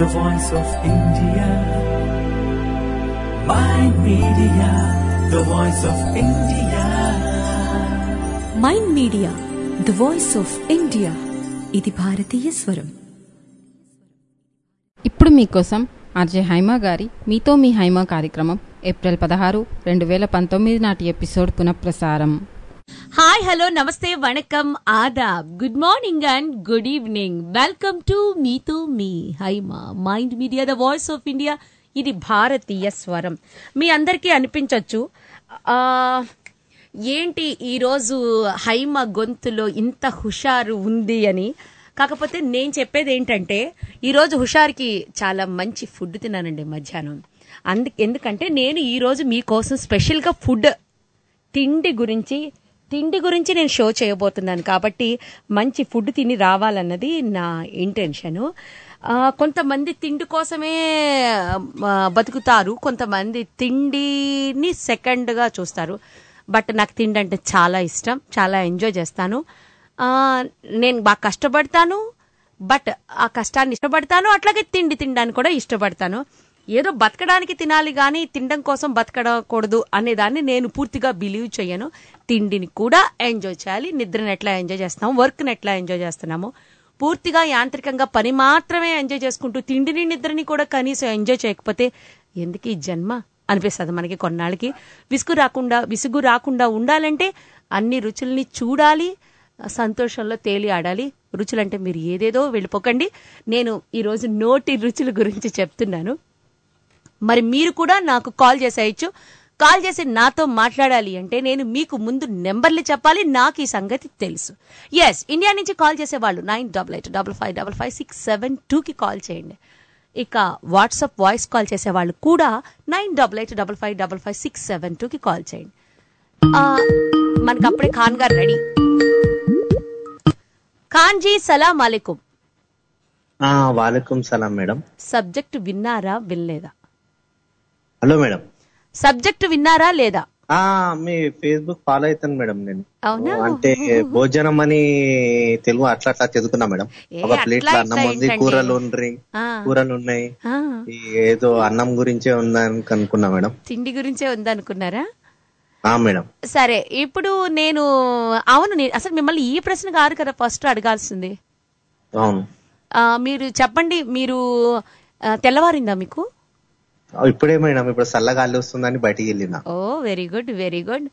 the voice of India. Mind Media, the voice of India. Mind media the voice of India ఇది భారతీయ స్వరం ఇప్పుడు మీకోసం RJ Haima గారి మీతో మీ హైమా కార్యక్రమం ఏప్రిల్ పదహారు రెండు వేల పంతొమ్మిది నాటి ఎపిసోడ్ పునఃప్రసారం hi hello namaste vanakkam adaab good morning and good evening welcome to మీతో మీ Haima mind media the voice of India ఇది భారతీయ స్వరం మీ అందరికీ అనిపించవచ్చు ఆ, ఏంటి ఈరోజు హైమ గొంతులో ఇంత హుషారు ఉంది అని కాకపోతే నేను చెప్పేది ఏంటంటే ఈరోజు హుషార్కి చాలా మంచి ఫుడ్ తిన్నానండి మధ్యాహ్నం అందు ఎందుకంటే నేను ఈరోజు మీకోసం స్పెషల్గా ఫుడ్ తిండి గురించి తిండి గురించి నేను షో చేయబోతున్నాను కాబట్టి మంచి ఫుడ్ తిని రావాలన్నది నా ఇంటెన్షను ఆ, కొంతమంది తిండి కోసమే ఆ, బతుకుతారు కొంతమంది తిండిని సెకండ్గా చూస్తారు బట్ నాకు తిండి అంటే చాలా ఇష్టం చాలా ఎంజాయ్ చేస్తాను ఆ, నేను బాగా కష్టపడతాను బట్ ఆ కష్టాన్ని ఇష్టపడతాను అట్లాగే తిండి తినడానికి కూడా ఇష్టపడతాను ఏదో బతకడానికి తినాలి కానీ తినడం కోసం బతకడకూడదు అనే దాన్ని నేను పూర్తిగా బిలీవ్ చేయను తిండిని కూడా ఎంజాయ్ చేయాలి నిద్రను ఎట్లా ఎంజాయ్ చేస్తున్నాము వర్క్ని ఎట్లా ఎంజాయ్ చేస్తున్నాము పూర్తిగా యాంత్రికంగా పని మాత్రమే ఎంజాయ్ చేసుకుంటూ తిండిని నిద్రని కూడా కనీసం ఎంజాయ్ చేయకపోతే ఎందుకు ఈ జన్మ అనిపిస్తుంది మనకి కొన్నాళ్ళకి విసుగు రాకుండా విసుగు రాకుండా ఉండాలంటే అన్ని రుచుల్ని చూడాలి సంతోషంలో తేలి ఆడాలి రుచులంటే మీరు ఏదేదో వెళ్ళిపోకండి నేను ఈరోజు నోటి రుచుల గురించి చెప్తున్నాను మరి మీరు కూడా నాకు కాల్ చేసేయచ్చు కాల్ చేసి నాతో మాట్లాడాలి అంటే నేను మీకు ముందు నెంబర్లు చెప్పాలి నాకు ఈ సంగతి తెలుసు ఎస్ ఇండియా నుంచి కాల్ చేసేవాళ్ళు nine double eight double five double five six seven టూకి కాల్ చేయండి ఇక వాట్సాప్ వాయిస్ కాల్ చేసేవాళ్ళు కూడా nine double eight double five double five six seven టూకి కాల్ చేయండి ఆ, మనకు అప్పుడే ఖాన్ గారు రెడీ ఖాన్ జీ సలాం అలైకుం ఆ, వాలేకుం సలాం మేడం సబ్జెక్ట్ విన్నారా వినలేదా హలో మేడం సబ్జెక్ట్ విన్నారా లేదా ఆ మీ ఫేస్బుక్ ఫాలో అవుతాను మేడం నేను అవునా? అంటే భోజనం అని తెలుగు అట్లా అట్లా చదువుకున్నా మేడం ఏ, ఒక ప్లేట్ అట్లా లో అన్నం ఇట్లా ఉంది ఏంటండి? కూరలు ఉన్నాయి ఆ. కూరలు ఉన్నాయి ఆ, ఈ ఏదో అన్నం గురించే ఉందని అనుకున్నా మేడం తిండి గురించే ఉందనుకున్నారా ఆ మేడం సరే ఇప్పుడు నేను అవును నేను అసలు మిమ్మల్ని ఈ ప్రశ్న కాదు కదా ఫస్ట్ అడగాల్సింది అవును ఆ, మీరు చెప్పండి మీరు ఆ, తెల్లవారిందా మీకు ఇప్పుడే మేడం ఇప్పుడు చల్లగాలి వస్తుందని బయటికి వెళ్ళిన oh very good very good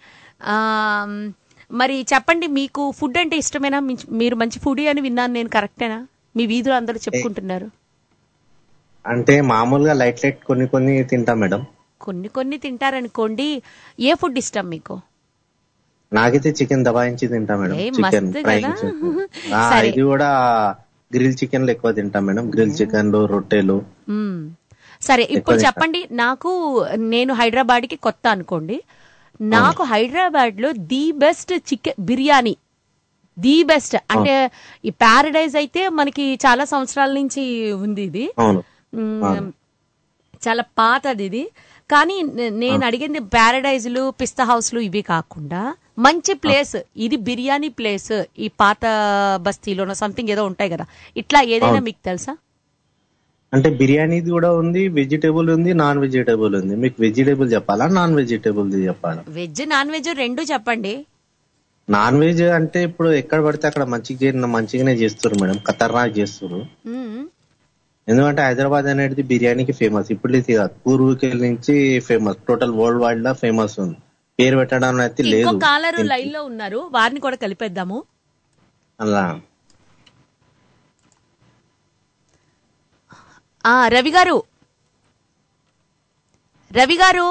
మరి చెప్పండి మీకు ఫుడ్ అంటే ఇష్టమేనా మించ్- మీరు మంచి ఫుడ్ అని విన్నాను నేను కరెక్టేనా మీ వీధిలో అందరూ చెప్పుకుంటున్నారు అంటే మామూలుగా లైట్ లైట్ కొన్ని కొన్ని తింటా మేడం కొన్ని కొన్ని తింటారనుకోండి ఏ ఫుడ్ ఇష్టం మీకు నాకైతే చికెన్ దబాయించి తింటా మేడం ఏ, చికెన్ మస్తు ఫ్రై కదా? ఆ, సరే. ఇది కూడా గ్రిల్ చికెన్లు ఎక్కువ తింటా మేడం గ్రిల్ చికెన్లు రొట్టెలు మ్మ్. సరే ఇప్పుడు తింటా. చెప్పండి నాకు నేను హైదరాబాద్ కి కొత్త అనుకోండి నాకు హైదరాబాద్ లో the best chicken biryani the best అంటే ఈ ప్యారడైజ్ అయితే మనకి చాలా సంవత్సరాల నుంచి ఉంది ఇది అవును మ్మ్. అవును. చాలా పాతది ఇది కానీ నే- నేను అడిగింది ప్యారడైజ్లు పిస్తా హౌస్లు ఇవి కాకుండా మంచి ప్లేస్ ఇది బిర్యానీ ప్లేస్ ఈ పాత బస్తీలోనో సంథింగ్ ఏదో ఉంటాయి కదా ఇట్లా ఏదైనా అవును. మీకు తెలుసా అంటే బిర్యానీది కూడా ఉంది వెజిటేబుల్ ఉంది నాన్ వెజిటేబుల్ ఉంది మీకు వెజిటేబుల్ చెప్పాలా నాన్ వెజిటేబుల్ చెప్పాలా వెజ్ నాన్ వెజ్ రెండు చెప్పండి నాన్ వెజ్ అంటే ఇప్పుడు ఎక్కడ పడితే అక్కడ మంచిగా చే- మంచిగానే చేస్తారు మేడం ఖతర్నాక్ చేస్తారు మ్మ్. ఎందుకంటే హైదరాబాద్ అనేది బిర్యానీకి ఫేమస్ ఇప్పుడు ఇది కాదు పూర్వీకుల నుంచి ఫేమస్ టోటల్ వరల్డ్ వైడ్ లా ఫేమస్ ఉంది పేరు పెట్టడం అయితే ఇంకో లేదు కాలరు లైన్ లో ఉన్నారు వారిని కూడా కలిపేద్దాము అలా ఆ రవి గారు రవి గారు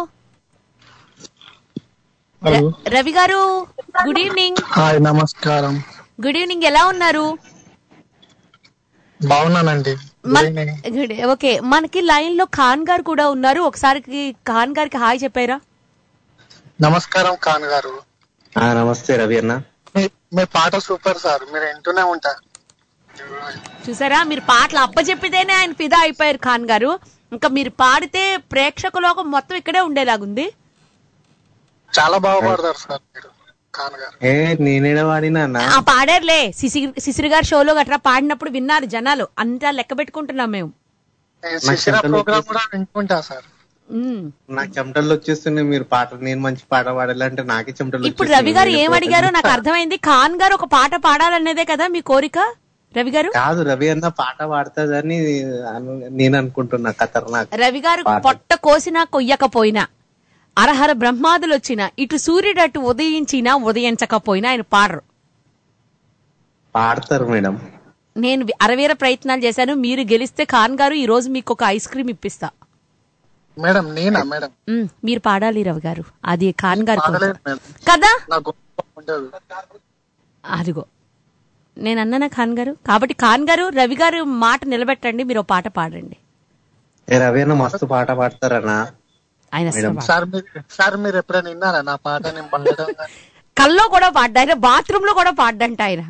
హలో ర- Ravi garu good evening hi నమస్కారం గుడ్ ఈవినింగ్ ఎలా ఉన్నారు బాగున్నానండి మన- గుడ్ ఓకే మనకి లైన్ లో ఖాన్ గారు కూడా ఉన్నారు ఒకసారి ఖాన్ గారికి హాయ్ చెప్పారా నమస్కారం ఖాన్ గారు ఆ, నమస్తే రవి అన్న మీ- మీ పాట సూపర్ సార్ మీరు వింటూనే ఉంటారు చూసారా మీరు పాటలు అప్పచెప్పితేనే ఆయన ఫిదా అయిపోయారు ఖాన్ గారు ఇంకా మీరు పాడితే ప్రేక్షక లోకం మొత్తం ఇక్కడే ఉండేలాగుంది చాలా బాగా పాడతారు సార్ మీరు ఖాన్ గారు ఏ నేనేడ వాడినా అన్న ఆ పాడారులే శిశిర్ శిశిర్ గారి షోలో గట్రా పాడినప్పుడు విన్నారు జనాలు అంతా లెక్క పెట్టుకుంటున్నాం మేము నేను నాకు శిశిర చెమటలు ప్రోగ్రామ్ వచ్చేసి- కూడా వింటుంటా సార్ మ్మ్. నాకు చెమటలు వచ్చేస్తున్నాయి మీరు పాట నేను మంచి పాట పాడాలంటే నాకే చెమటలు ఇప్పుడు రవి గారు వచ్చేస్తున్నాయి. ఏం అడిగారో నాకు అర్థమైంది ఖాన్ గారు ఒక పాట పాడాలనేదే కదా మీ కోరిక రవి గారు కాదు రవి అన్న పాట పాడుతుందని అను- నేను అనుకుంటున్నా ఖతర్నాక్ రవి గారు పాట. పొట్ట కోసినా కొయ్యకపోయినా అరహర బ్రహ్మాదులు వచ్చినా ఇటు సూర్యుడు అటు ఉదయించినా ఉదయించకపోయినా ఆయన పాడరు పాడతారు మేడం నేను వి- అరవీర ప్రయత్నాలు చేశాను మీరు గెలిస్తే ఖాన్ గారు ఈ రోజు మీకు ఒక ఐస్ క్రీమ్ ఇప్పిస్తా మేడం నేనా మేడం మ్మ్, మీరు పాడాలి రవి గారు అది ఖాన్ గారి కోరిక. పాడలేదు మేడం కదా నా గొప్ప ఉండదు అదిగో నేను అన్నానా ఖాన్ గారు కాబట్టి ఖాన్ గారు రవి గారు మాట నిలబెట్టండి మీరు ఓ పాట పాడండి ఏ రవి అన్న మస్తు పాట పాడతారన్నా ఆయన అసలు మేడం. పాడరు. సార్ మీరు సార్ మీరు ఎప్పుడైనా విన్నారా నా పాట నేను పాడడం కానీ? కల్లో కూడా పాడ్డా ఆయన బాత్రూమ్ లో కూడా పాడ్డంట ఆయన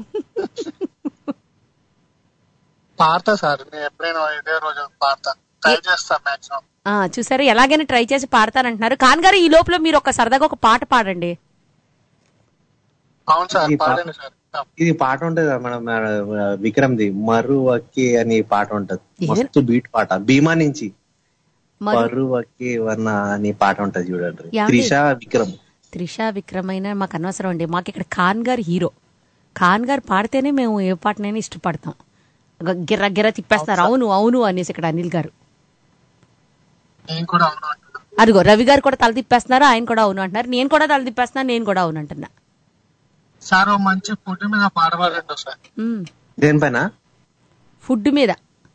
పాడతా సార్ నేను ఎప్పుడైనా ఇదే రోజు పాడతా ట్రై చేస్తా మాక్సిమం ఆ చూసారా ఎలాగైనా ట్రై చేసి పాడతానంటున్నారు ఖాన్ గారు ఈ లోపల మీరు ఒక సరదాగా ఒక పాట పాడండి అవును సార్ ఈ పా- పాడండి సార్ ఇది పాట ఉంటది కదా మనం ఆ, విక్రమ్ది మరువకి అని పాట ఉంటది ఏ? మస్తు బీట్ పాట భీమా నుంచి మరి మరువకి వన్న అని పాట ఉంటది చూడండి యాంది? త్రిష విక్రమ్ త్రిష విక్రమైన మాకు అనవసరం అండి మాకు ఇక్కడ ఖాన్ గారు హీరో ఖాన్ గారు పాడితేనే మేము ఏ పాటనైనా ఇష్టపడతాం గ- గిర్ర గిర్ర తిప్పేస్తారు అవును అవును అనేసి ఇక్కడ అనిల్ గారు నేను కూడా అవును అంటున్నా. అదిగో రవి గారు కూడా తల తిప్పేస్తున్నారు ఆయన కూడా అవును అంటున్నారు నేను కూడా తల తిప్పేస్తున్నాను నేను కూడా అవును అంటున్నా సార్ ఓ మంచి ఫుడ్ మీద పాట పాడండి సార్ మ్మ్. దేనిపైన ఫుడ్ మీద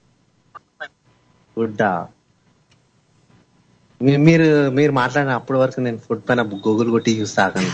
ఫుడ్ మీరు మీరు మాట్లాడిన అప్పటి వరకు నేను ఫుడ్ పైన గూగుల్ కొట్టి చూస్తాను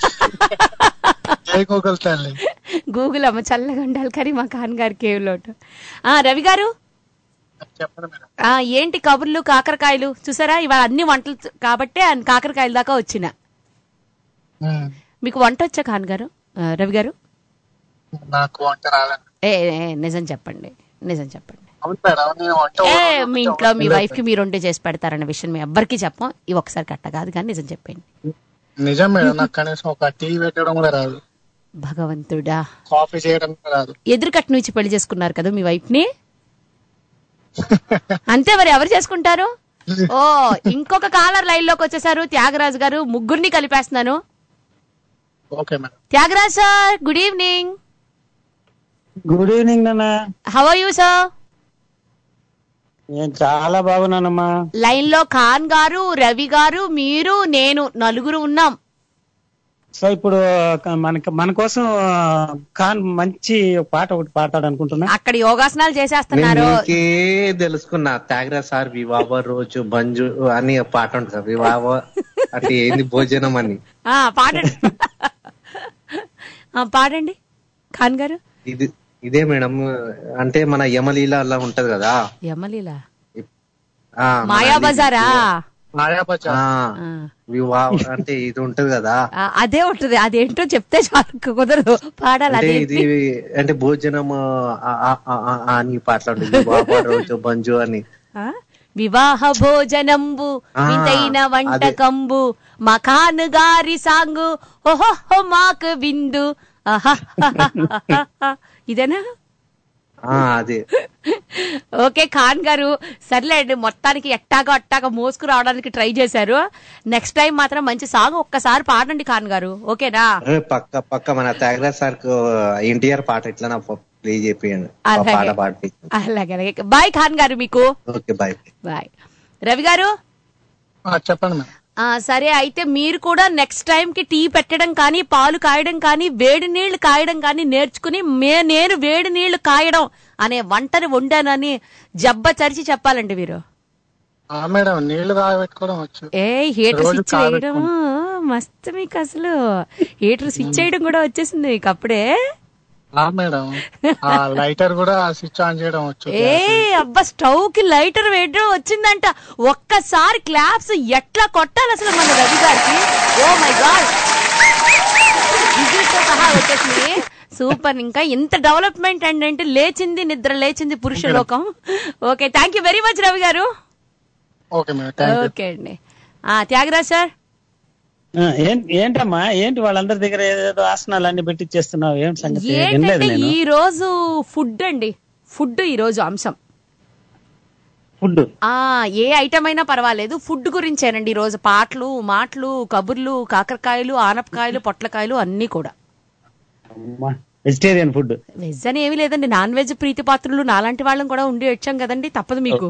జై గూగుల్ తల్లి గూగుల్ అమ్మ చల్లగా ఉండాలి కానీ మా ఖాన్ గారికి ఏం లోటు ఆ రవి గారు చెప్పండి మేడం ఆ ఏంటి కబుర్లు కాకరకాయలు చూసారా ఇవాళ అన్ని వంటలు చ- కాబట్టే ఆ కాకరకాయల దాకా వచ్చిన ఉమ్. మీకు వంట వచ్చా ఖాన్ గారు ఆ, రవి గారు నాకు వంట రాలేదు ఏ ఏ, నిజం చెప్పండి నిజం చెప్పండి అవును మేడం నేను వంట ఏ ఓ రోజు మీ వంట ఇంట్లో మీ వండలేదు. వైఫ్ కి మీరు వంట చేసి పెడతారన్న విషయం మేము ఎవ్వరికి చెప్పం ఇవి ఒకసారి కట్ట కాదు కానీ నిజం చెప్పండి నిజం మేడం నాకు కనీసం ఒక టీ పెట్టడం కూడా రాదు భగవంతుడా కాఫీ చేయడం కూడా రాదు ఎదురు కట్టు నుంచి పెళ్లి చేసుకున్నారు కదా మీ వైఫ్ ని అంతే మరి ఎవరు చేసుకుంటారు ఓ ఇంకొక కాలర్ లైన్ లోకి వచ్చేసారు త్యాగరాజు గారు ముగ్గురిని కలిపేస్తున్నాను okay madam Thyagaraj sir good evening good evening నాన్న హౌ ఆర్ యూ సార్ నేను చాలా బాగున్నానమ్మా లైన్ లో ఖాన్ గారు రవి గారు మీరు నేను నలుగురు ఉన్నాం సో ఇప్పుడు క- మనకి మన కోసం ఖాన్ మంచి పాట ఒకటి పాడతాడు అనుకుంటున్నా అక్కడ యోగాసనాలు నేను చేసేస్తున్నారు నీకే తెలుసుకున్నా త్యాగరా సార్ వివాహ రోజు బంజు అని ఒక పాట ఉంటుంది కదా, వివాహ అంటే ఏంది భోజనం అని ఆ, పాడండి ఆ, పాడండి ఖాన్ గారు ఇది ఇదే మేడం అంటే మన యమలీల అలా ఉంటది కదా యమలీలా ఆ, మన మాయా బజారా మాయాబజార్ ఆ, ఆ. వివాహ అంటే ఇది ఉంటది కదా ఆ, అదే ఉంటది అదేంటో చెప్తే చాలు కుదరదు పాడాలి అంటే అదేంటి ఇది అంటే భోజనం ఆ, ఆ, ఆ, ఆ, ఆ అని పాటలు ఉంటుంది వివాహ రోజు బంజు అని ఆ? వివాహ భోజనంబు ఆ, వింతైన అదే. వంటకంబు మా ఖాన్ గారి సాంగు ఓహో మాకు విందు ఆహాహాహాహా. ఇదేనా ఆ అదే ఓకే ఖాన్ గారు సర్లేండి మొత్తానికి ఎట్టాగా అట్టాగా మోసుకు రావడానికి ట్రై చేశారు నెక్స్ట్ టైం మాత్రం మంచి సాంగ్ ఒక్కసారి పాడండి ఖాన్ గారు ఓకేనా అరే పక్క పక్క మన త్యాగరాజ్ సార్ కు ఎన్టీఆర్ పాట ఎట్లా నా ప్లే చేపియండి ఆ అలాగే. పాట పాడిపించండి అలాగే అలాగే బాయ్ ఖాన్ గారు మీకు ఓకే బాయ్ బాయ్ రవి గారు ఆ, చెప్పండి మేడం ఆ సరే అయితే మీరు కూడా నెక్స్ట్ టైం కి టీ పెట్టడం కానీ పాలు కాయడం కానీ వేడి నీళ్లు కాయడం కానీ నేర్చుకుని మే నేను వేడి నీళ్లు కాయడం అనే వంటని వండానని జబ్బ చరిచి చెప్పాలండి మీరు ఆ మేడం నీళ్లు కాగబెట్టుకోవడం వచ్చు ఏ హీటర్ రోజు స్విచ్ చేయడం మస్తు మీకు అసలు హీటర్ స్విచ్ చేయడం కూడా వచ్చేసింది మీకు అప్పుడే ఆ మేడం ఆ లైటర్ కూడా స్విచ్ ఆన్ చేయడం వచ్చు ఏ అబ్బా స్టవ్ కి లైటర్ వేయడం వచ్చిందంట ఒక్కసారి క్లాప్స్ ఎట్లా కొట్టాలి అసలు మన రవి గారికి ఓ మై గాడ్ విజిల్తో సహా వచ్చేసింది సూపర్ ఇంకా ఇంత డెవలప్మెంట్ అండి అంటే లేచింది నిద్ర లేచింది పురుష లోకం okay thank you very much Ravi garu okay madam thank you okay అండి ఆ త్యాగరాజ్ సార్ ఆ, ఏం- ఏంటమ్మా ఏంటి వాళ్ళందరి దగ్గర ఏదేదో ఆసనాలు అన్ని పెట్టిచ్చేస్తున్నావు ఏం సంగతి వినలేదు ఏంటంటే నేను ఈ రోజు ఫుడ్ అండి ఫుడ్ ఈ రోజు అంశం ఫుడ్ ఆ ఏ ఐటమ్ అయినా పర్వాలేదు ఫుడ్ గురించేనండి ఈ రోజు పాటలు మాటలు కబుర్లు కాకరకాయలు ఆనపకాయలు పొట్లకాయలు అన్ని కూడా వెజిటేరియన్ ఫుడ్ వెజ్ అని ఏమీ లేదండి నాన్ వెజ్ ప్రీతి పాత్రులు నాలాంటి వాళ్ళం కూడా ఉండి వచ్చాం కదండి తప్పదు మీకు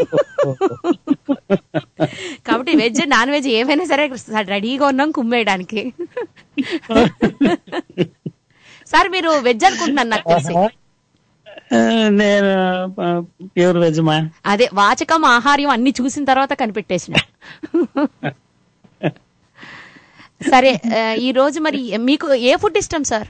కాబట్టి వెజ్ నాన్ వెజ్ ఏమైనా సరే రెడీగా ఉన్నాం కుమ్మేయడానికి సార్ మీరు వెజ్ అనుకుంటున్నాను నాకు తెలిసి నేను ప్యూర్ వెజ్ మా అదే వాచకం ఆహార్యం అన్ని చూసిన తర్వాత కనిపెట్టేసిన సరే ఆ, ఈ రోజు మరి మీకు ఏ ఫుడ్ ఇష్టం సార్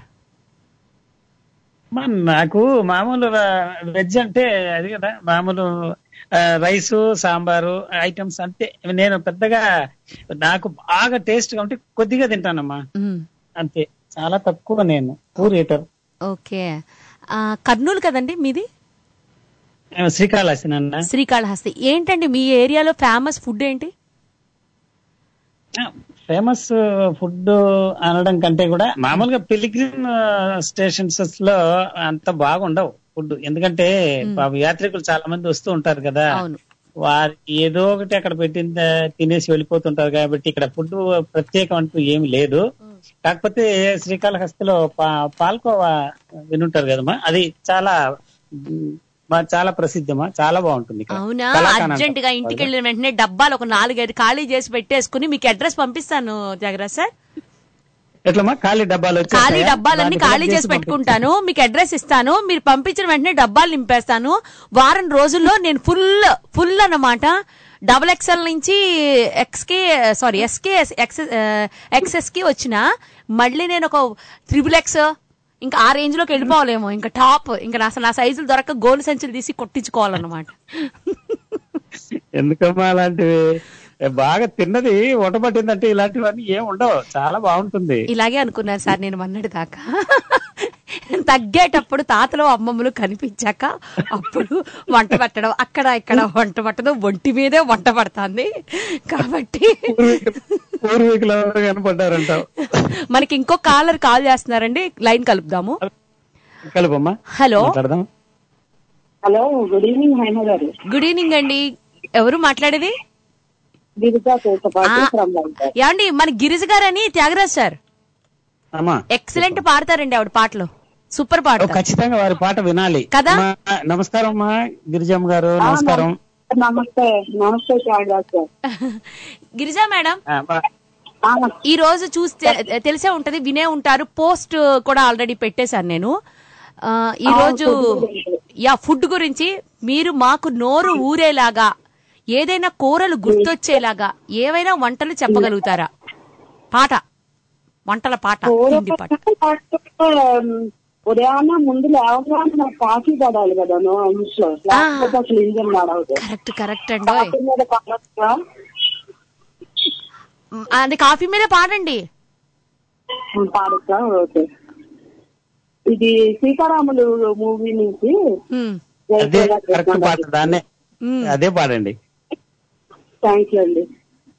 మా నాకు మామూలు వెజ్ అంటే అది కదా మామూలు రైస్ సాంబారు ఐటమ్స్ అంతే నేను పెద్దగా నాకు బాగా టేస్ట్ గా ఉంటే కొద్దిగా తింటానమ్మా మ్మ్. అంతే చాలా తక్కువ నేను పూర్ ఈటర్ ఓకే ఆ, కర్నూలు కదండి మీది శ్రీకాళహస్తి నాన్న శ్రీకాళహస్తి ఏంటండి మీ ఏరియాలో ఫేమస్ ఫుడ్ ఏంటి ఫేమస్ ఫుడ్ అనడం కంటే కూడా మామూలుగా పిలిగ్రిమ్ స్టేషన్స్ లో అంత బాగుండవు ఫుడ్ ఎందుకంటే పాపం యాత్రికులు చాలా మంది వస్తూ ఉంటారు కదా అవును వారు ఏదో ఒకటి అక్కడ పెట్టిన తినేసి వెళ్ళిపోతుంటారు కాబట్టి ఇక్కడ ఫుడ్ ప్రత్యేకం అంటూ ఏమి లేదు కాకపోతే శ్రీకాళహస్తిలో పా- పాల్కోవా వినుంటారు కదమ్మా అది చాలా మ్, బా- చాలా ప్రసిద్ధమా చాలా బాగుంటుంది ఇక్కడ. అవునా కలాకాన్ అంటారు. అర్జెంట్ గా ఇంటికి వెళ్ళిన వెంటనే డబ్బాలు ఒక నాలుగైదు ఖాళీ చేసి పెట్టేసుకుని మీకు అడ్రస్ పంపిస్తాను జగరా సార్ ఎట్లమ్మా ఖాళీ డబ్బాలు ఖాళీ వచ్చేస్తాయా? డబ్బాలన్నీ దాన్ని ఖాళీ fill చేసి పంపించు. పెట్టుకుంటాను మీకు అడ్రస్ ఇస్తాను మీరు పంపించిన వెంటనే డబ్బాలు నింపేస్తాను వారం రోజుల్లో నేను ఫుల్ ఫుల్ అన్నమాట డబుల్ ఎక్స్ఎల్ నుంచి ఎక్స్కే సారీ ఎస్కే ఎక్స్ఎస్ కి వచ్చిన మళ్ళీ నేను ఒక త్రిబుల్ ఎక్స్ ఇంకా ఆ రేంజ్ లోకి వెళ్ళిపోవాలేమో ఇంకా టాప్ ఇంకా నా- అసలు నా సైజులు దొరక గోలు సంచులు తీసి కొట్టించుకోవాలన్నమాట ఎందుకమ్మా అలాంటివి ఏ, బాగా తిన్నది వంట పట్టిందంటే ఇలాంటివన్నీ ఏం ఉండవు చాలా బాగుంటుంది ఇలాగే అనుకున్నాను సార్ నేను మొన్నటి దాకా తగ్గేటప్పుడు తాతలు అమ్మమ్మలు కనిపించాక అప్పుడు వంట పట్టడం అక్కడ ఇక్కడ వంట పట్టడం ఒంటి మీదే వంట పడుతుంది కాబట్టి పూర్వీకులు ఎవరు కనపడ్డారంటావు మనకి ఇంకో కాలర్ కాల్ చేస్తున్నారండి లైన్ కలుపుదాము కలుపమ్మా హలో మాట్లాడదాం hello good evening Haima garu good evening అండి ఎవరు మాట్లాడేది గిరిజా చేతపాటి ఆ. ఫ్రమ్ వైజాగ్ ఏమండి మన గిరిజ గారని త్యాగరాజ్ సార్ అమ్మా ఎక్సలెంట్ పాడతారండి ఆవిడ పాటలు సూపర్ ఓ, పాడతారు ఖచ్చితంగా వారి పాట వినాలి కదా? అమ్మా, నమస్కారం అమ్మా గిరిజమ్మ గారు నమస్కారం నమస్తే నమస్తే త్యాగరాజ్ సార్ గిరిజా మేడం ఆ, బా- ఆ, ఈ రోజు చూస్తే తెలిసే ఉంటది వినే ఉంటారు పోస్ట్ కూడా ఆల్రెడీ పెట్టేశాను నేను ఆ, ఈ రోజు యా ఫుడ్ గురించి మీరు మాకు నోరు ఊరేలాగా ఏదైనా కూరలు గుర్తొచ్చేలాగా ఏవైనా వంటలు చెప్పగలుగుతారా పాట వంటల పాట హిందీ పాట ఉదయాన్నే ముందు లేవగానే నాకు కాఫీ పడాలి కదా నో ఇంట్లో లేకపోతే అసలు ఇంజన్ నడవదు కరెక్ట్ కరెక్ట్ అండి కాఫీ మీద పాడొచ్చా? అది కాఫీ మీద పాడండి ఉమ్, పాడొచ్చా ఓకే ఇది సీతారాములు మూవీ నుంచి ఉమ్, అదే కరెక్ట్ పాట దాన్నే ఉమ్. అదే పాడండి థ్యాంక్ యూ అండి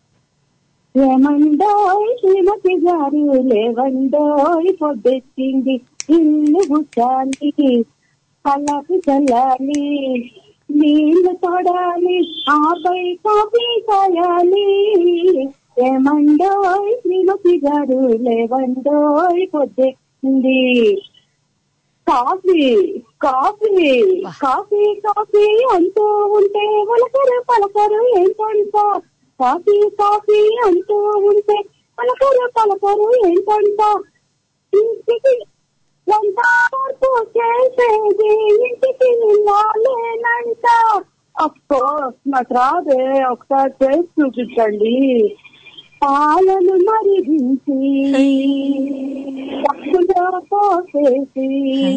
ఏమండోయ్ శ్రీమతి గారు లేవండోయ్ పొద్దెచ్చింది ఇల్లు గుచ్చాలి కళ్ళకు చల్లాలి నీళ్లు తోడాలి ఆపై కాఫీ కాయాలి ఏమండోయ్ శ్రీమతి గారు లేవండోయ్ పొద్దెచ్చింది కాఫీ కాఫీ కాఫీ కాఫీ అంటూ ఉంటే పలకరు పలకరు ఏంటంట కాఫీ కాఫీ అంటూ ఉంటే పలకరు పలకరు ఏంటంట ఇంటికి వంట మార్పు చేసేది ఇంటికి వెళ్ళాలేనంట అఫ్కోర్స్ నాకు రాదే ఒకసారి చేసి చూపించండి పాలను మరిగించి పప్పులో పోసేసి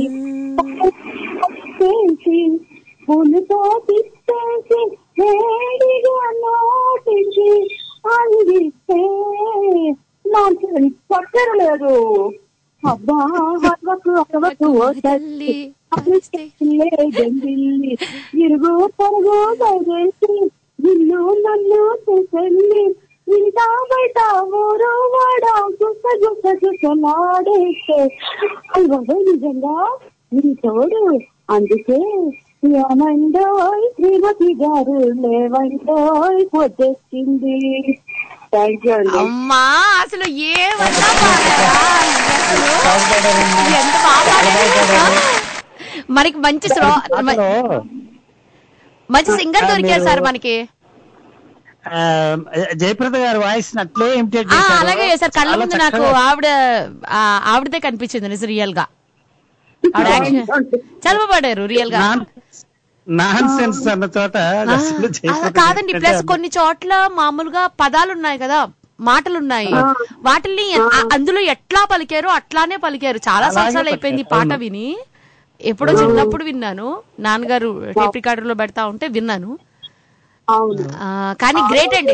చేసి పులుతో తిప్పేసి వేడిగా నోటించి అందిస్తే నాకు చక్కెర లేదు అబ్బా అరవకు అరవకు ఓ తల్లి లేదండి ఇరుగు పొరుగు దయచేసి నిన్ను నన్ను చేసండి ఇంత బయట ఊరు వాడ గుస గుస గుసలాడేస్తే అయ్యో నిజంగా నీ తోడు అందుకే ఏమండోయ్ శ్రీమతి గారు లేవండోయ్ పొద్దెక్కింది థ్యాంక్ యూ అండి అమ్మా అసలు ఏమన్నా పాడారా అసలు ఎంత బాగా పాడారు. మనకి మంచి శ్రో మ- మంచి సింగర్ దొరికారు సార్ మనకి ఆ, జయప్రద గారి వాయిస్ అట్లే ఇమిటేట్ ఆ చేశారు అలాగే సార్ కళ్ళ చాలా ముందు నాకు చక్కగా- ఆవిడ ఆ, ఆవిడదే కనిపించింది నిజం రియల్ గా ఆవిడ యాక్షన్ చాలా బాగా పాడారు రియల్ గా నాన్ నాన్ సెన్స్ అన్న చోట అసలు ఆ, జయప్రద కాదండి గారి ప్లస్ కంటే కొన్ని చోట్ల మామూలుగా పదాలు ఉన్నాయి కదా మాటలు ఉన్నాయి వాటిల్ని ఆ- అందులో ఎట్లా పలికారో అట్లానే పలికారు చాలా అలాగే సంవత్సరాలు అయిపోయింది ఈ పాట పలికారు, విని ఎప్పుడో చిన్నప్పుడు విన్నాను నాన్నగారు టేప్ రికార్డర్ లో పెడతా ఉంటే విన్నాను అవును ఆ, కానీ గ్రేట్ అండి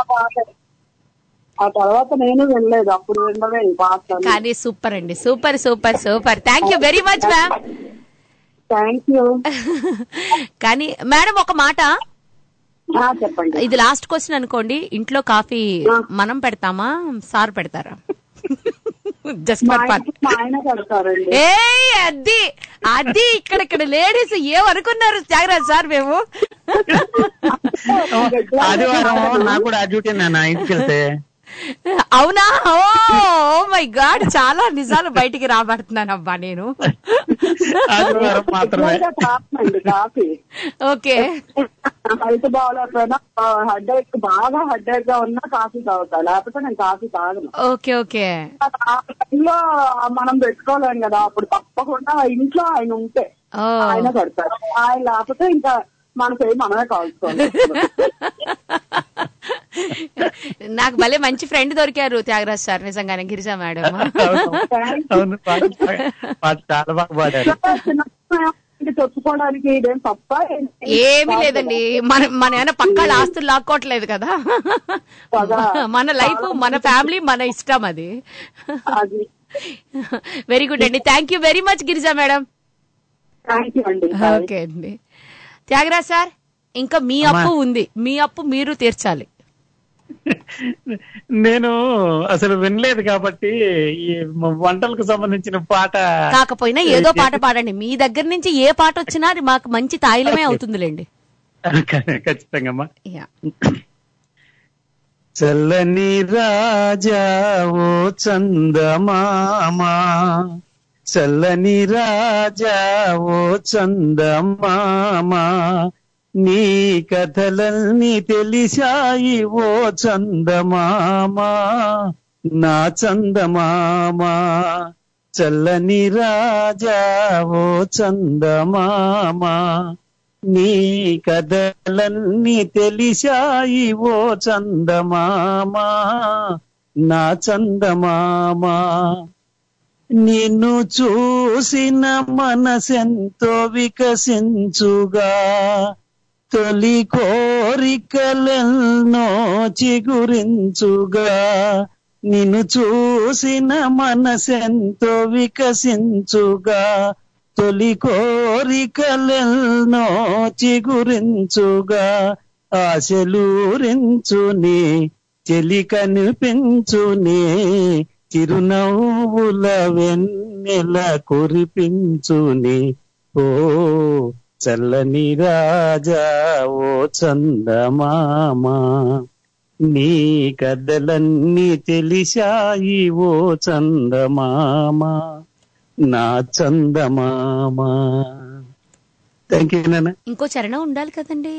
ఆ తర్వాత నేను వినలేదు అప్పుడు వినడమే ఈ పాట కానీ సూపర్ అండి super super super thank you very much ma'am thank you కానీ మేడం ఒక మాట చెప్పండి ఇది లాస్ట్ క్వశ్చన్ అనుకోండి ఇంట్లో కాఫీ మనం పెడతామా సార్ పెడతారా జస్ట్ మా ఫర్ ఫన్ ఇంటికి మా ఆయన కడతారండి ఏ అది అది ఇక్కడ ఇక్కడ లేడీస్ ఏమనుకున్నారు జాగ్రత్త సార్ మేము ఆదివారం నాకు కూడా ఆ డ్యూటీ నా ఇంటికి వెళ్తే అవునా ఓ మై గాడ్ చాలా నిజాలు బయటికి రాబడుతున్నాను అబ్బా నేను ఆదివారం మాత్రమే తాపండి కాఫీ ఓకే హెల్త్ బాగాలేకపోయినా హెడ్ ఏక్ బాగా హెడ్ ఏక్ గా ఉన్నా కాఫీ తాగుతా లేకపోతే నేను కాఫీ తాగను ఓకే ఓకే ఆ టైంలో మనం పెట్టుకోలేం కదా అప్పుడు తప్పకుండా ఇంట్లో ఆయన ఉంటే ఓ ఆయన కడతారు ఆయన లేకపోతే ఇంకా మనకి మనమే కాల్చుకోవాలి నాకు భలే మంచి ఫ్రెండ్ దొరికారు త్యాగరాజ్ సార్ నిజంగానే గిరిజా మేడం అవును అవును పాట పాట చాలా బాగా పాడారు చిన్న చెప్పుకోవడానికి ఇదేం తప్ప ఏంటి? ఏమీ లేదండి మన మన ఏమైనా పక్కాళ్ళ ఆస్తులు లాక్కోవట్లేదు కదా కదా. మన లైఫ్ మన ఫ్యామిలీ మన ఇష్టం అది అది వెరీ గుడ్ అండి thank you very much Girija madam thank you అండి ఓకే అండి త్యాగరాజ్ సార్ ఇంకా మీ అప్పు ఉంది మీ అప్పు మీరు తీర్చాలి నేను అసలు వినలేదు కాబట్టి ఈ వంటలకు సంబంధించిన పాట కాకపోయినా ఏదో పాట పాడండి మీ దగ్గర నుంచి ఏ పాట వచ్చినా అది మాకు మంచి తాయిలమే అవుతుందిలేండి ఖచ్చితంగా అమ్మా యా చల్లని రాజా ఓ చందమామా చల్లని రాజా ఓ చందమామా నీ కథలన్నీ తెలిసాయి ఓ చందమామా నా చందమామా చల్లని రాజా ఓ చందమామా నీ కథలన్నీ తెలిసాయి ఓ చందమామా నా చందమామా నిన్ను చూసిన మనసెంతో వికసించుగా తొలి కోరికలెన్నో చిగురించుగా నిన్ను చూసిన మనసెంతో వికసించుగా తొలి కోరికలెన్నో చిగురించుగా ఆశలూరించునే చెలి కనిపించునే చిరునవ్వుల వెన్నెల కురిపించునే ఓ చల్లని రాజా ఓ చందమామా నీ కథలన్నీ తెలిసాయి ఓ చందమామా నా చందమామా థ్యాంక్ యూ నాన్న ఇంకో చరణం ఉండాలి కదండి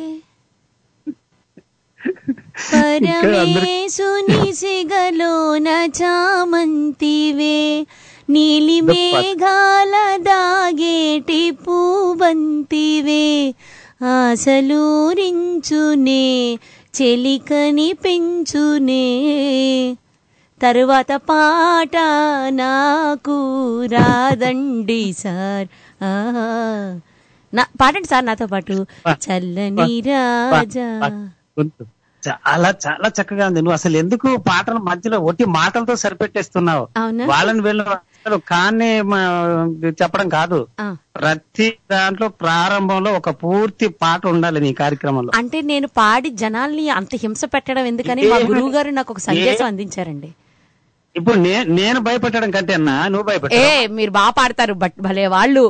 ఇంకా అందరి- పరమేశుని సిగలోన చామంతివే నీలి మేఘాల దాగేటి పూవంతివే ఆశలూరించునే చెలికని పెంచునే తరువాత పాట నాకు రాదండి సార్ ఆ నా పాడండి సార్ నాతో పాటు చల్లని రాజా గొంతు చాలా చాలా చక్కగా ఉంది నువ్వు అసలు ఎందుకు పాటల మధ్యలో ఒట్టి మాటలతో సరిపెట్టేస్తున్నావు అవునా? వాళ్ళని వీళ్ళు అసలు కానీ మా- చెప్పడం కాదు ఆ. ప్రతి దాంట్లో ప్రారంభంలో ఒక పూర్తి పాట ఉండాలి నీ కార్యక్రమంలో అంటే నేను పాడి జనాల్ని అంత హింస పెట్టడం ఎందుకని మా గురువు గారు నాకు ఒక సందేశం అందించారండి ఇప్పుడు నే- నేను భయపెట్టడం కంటే అన్నా నువ్వు ఏ భయపెట్ట మీరు బాగా పాడతారు బట్ భలే వాళ్ళు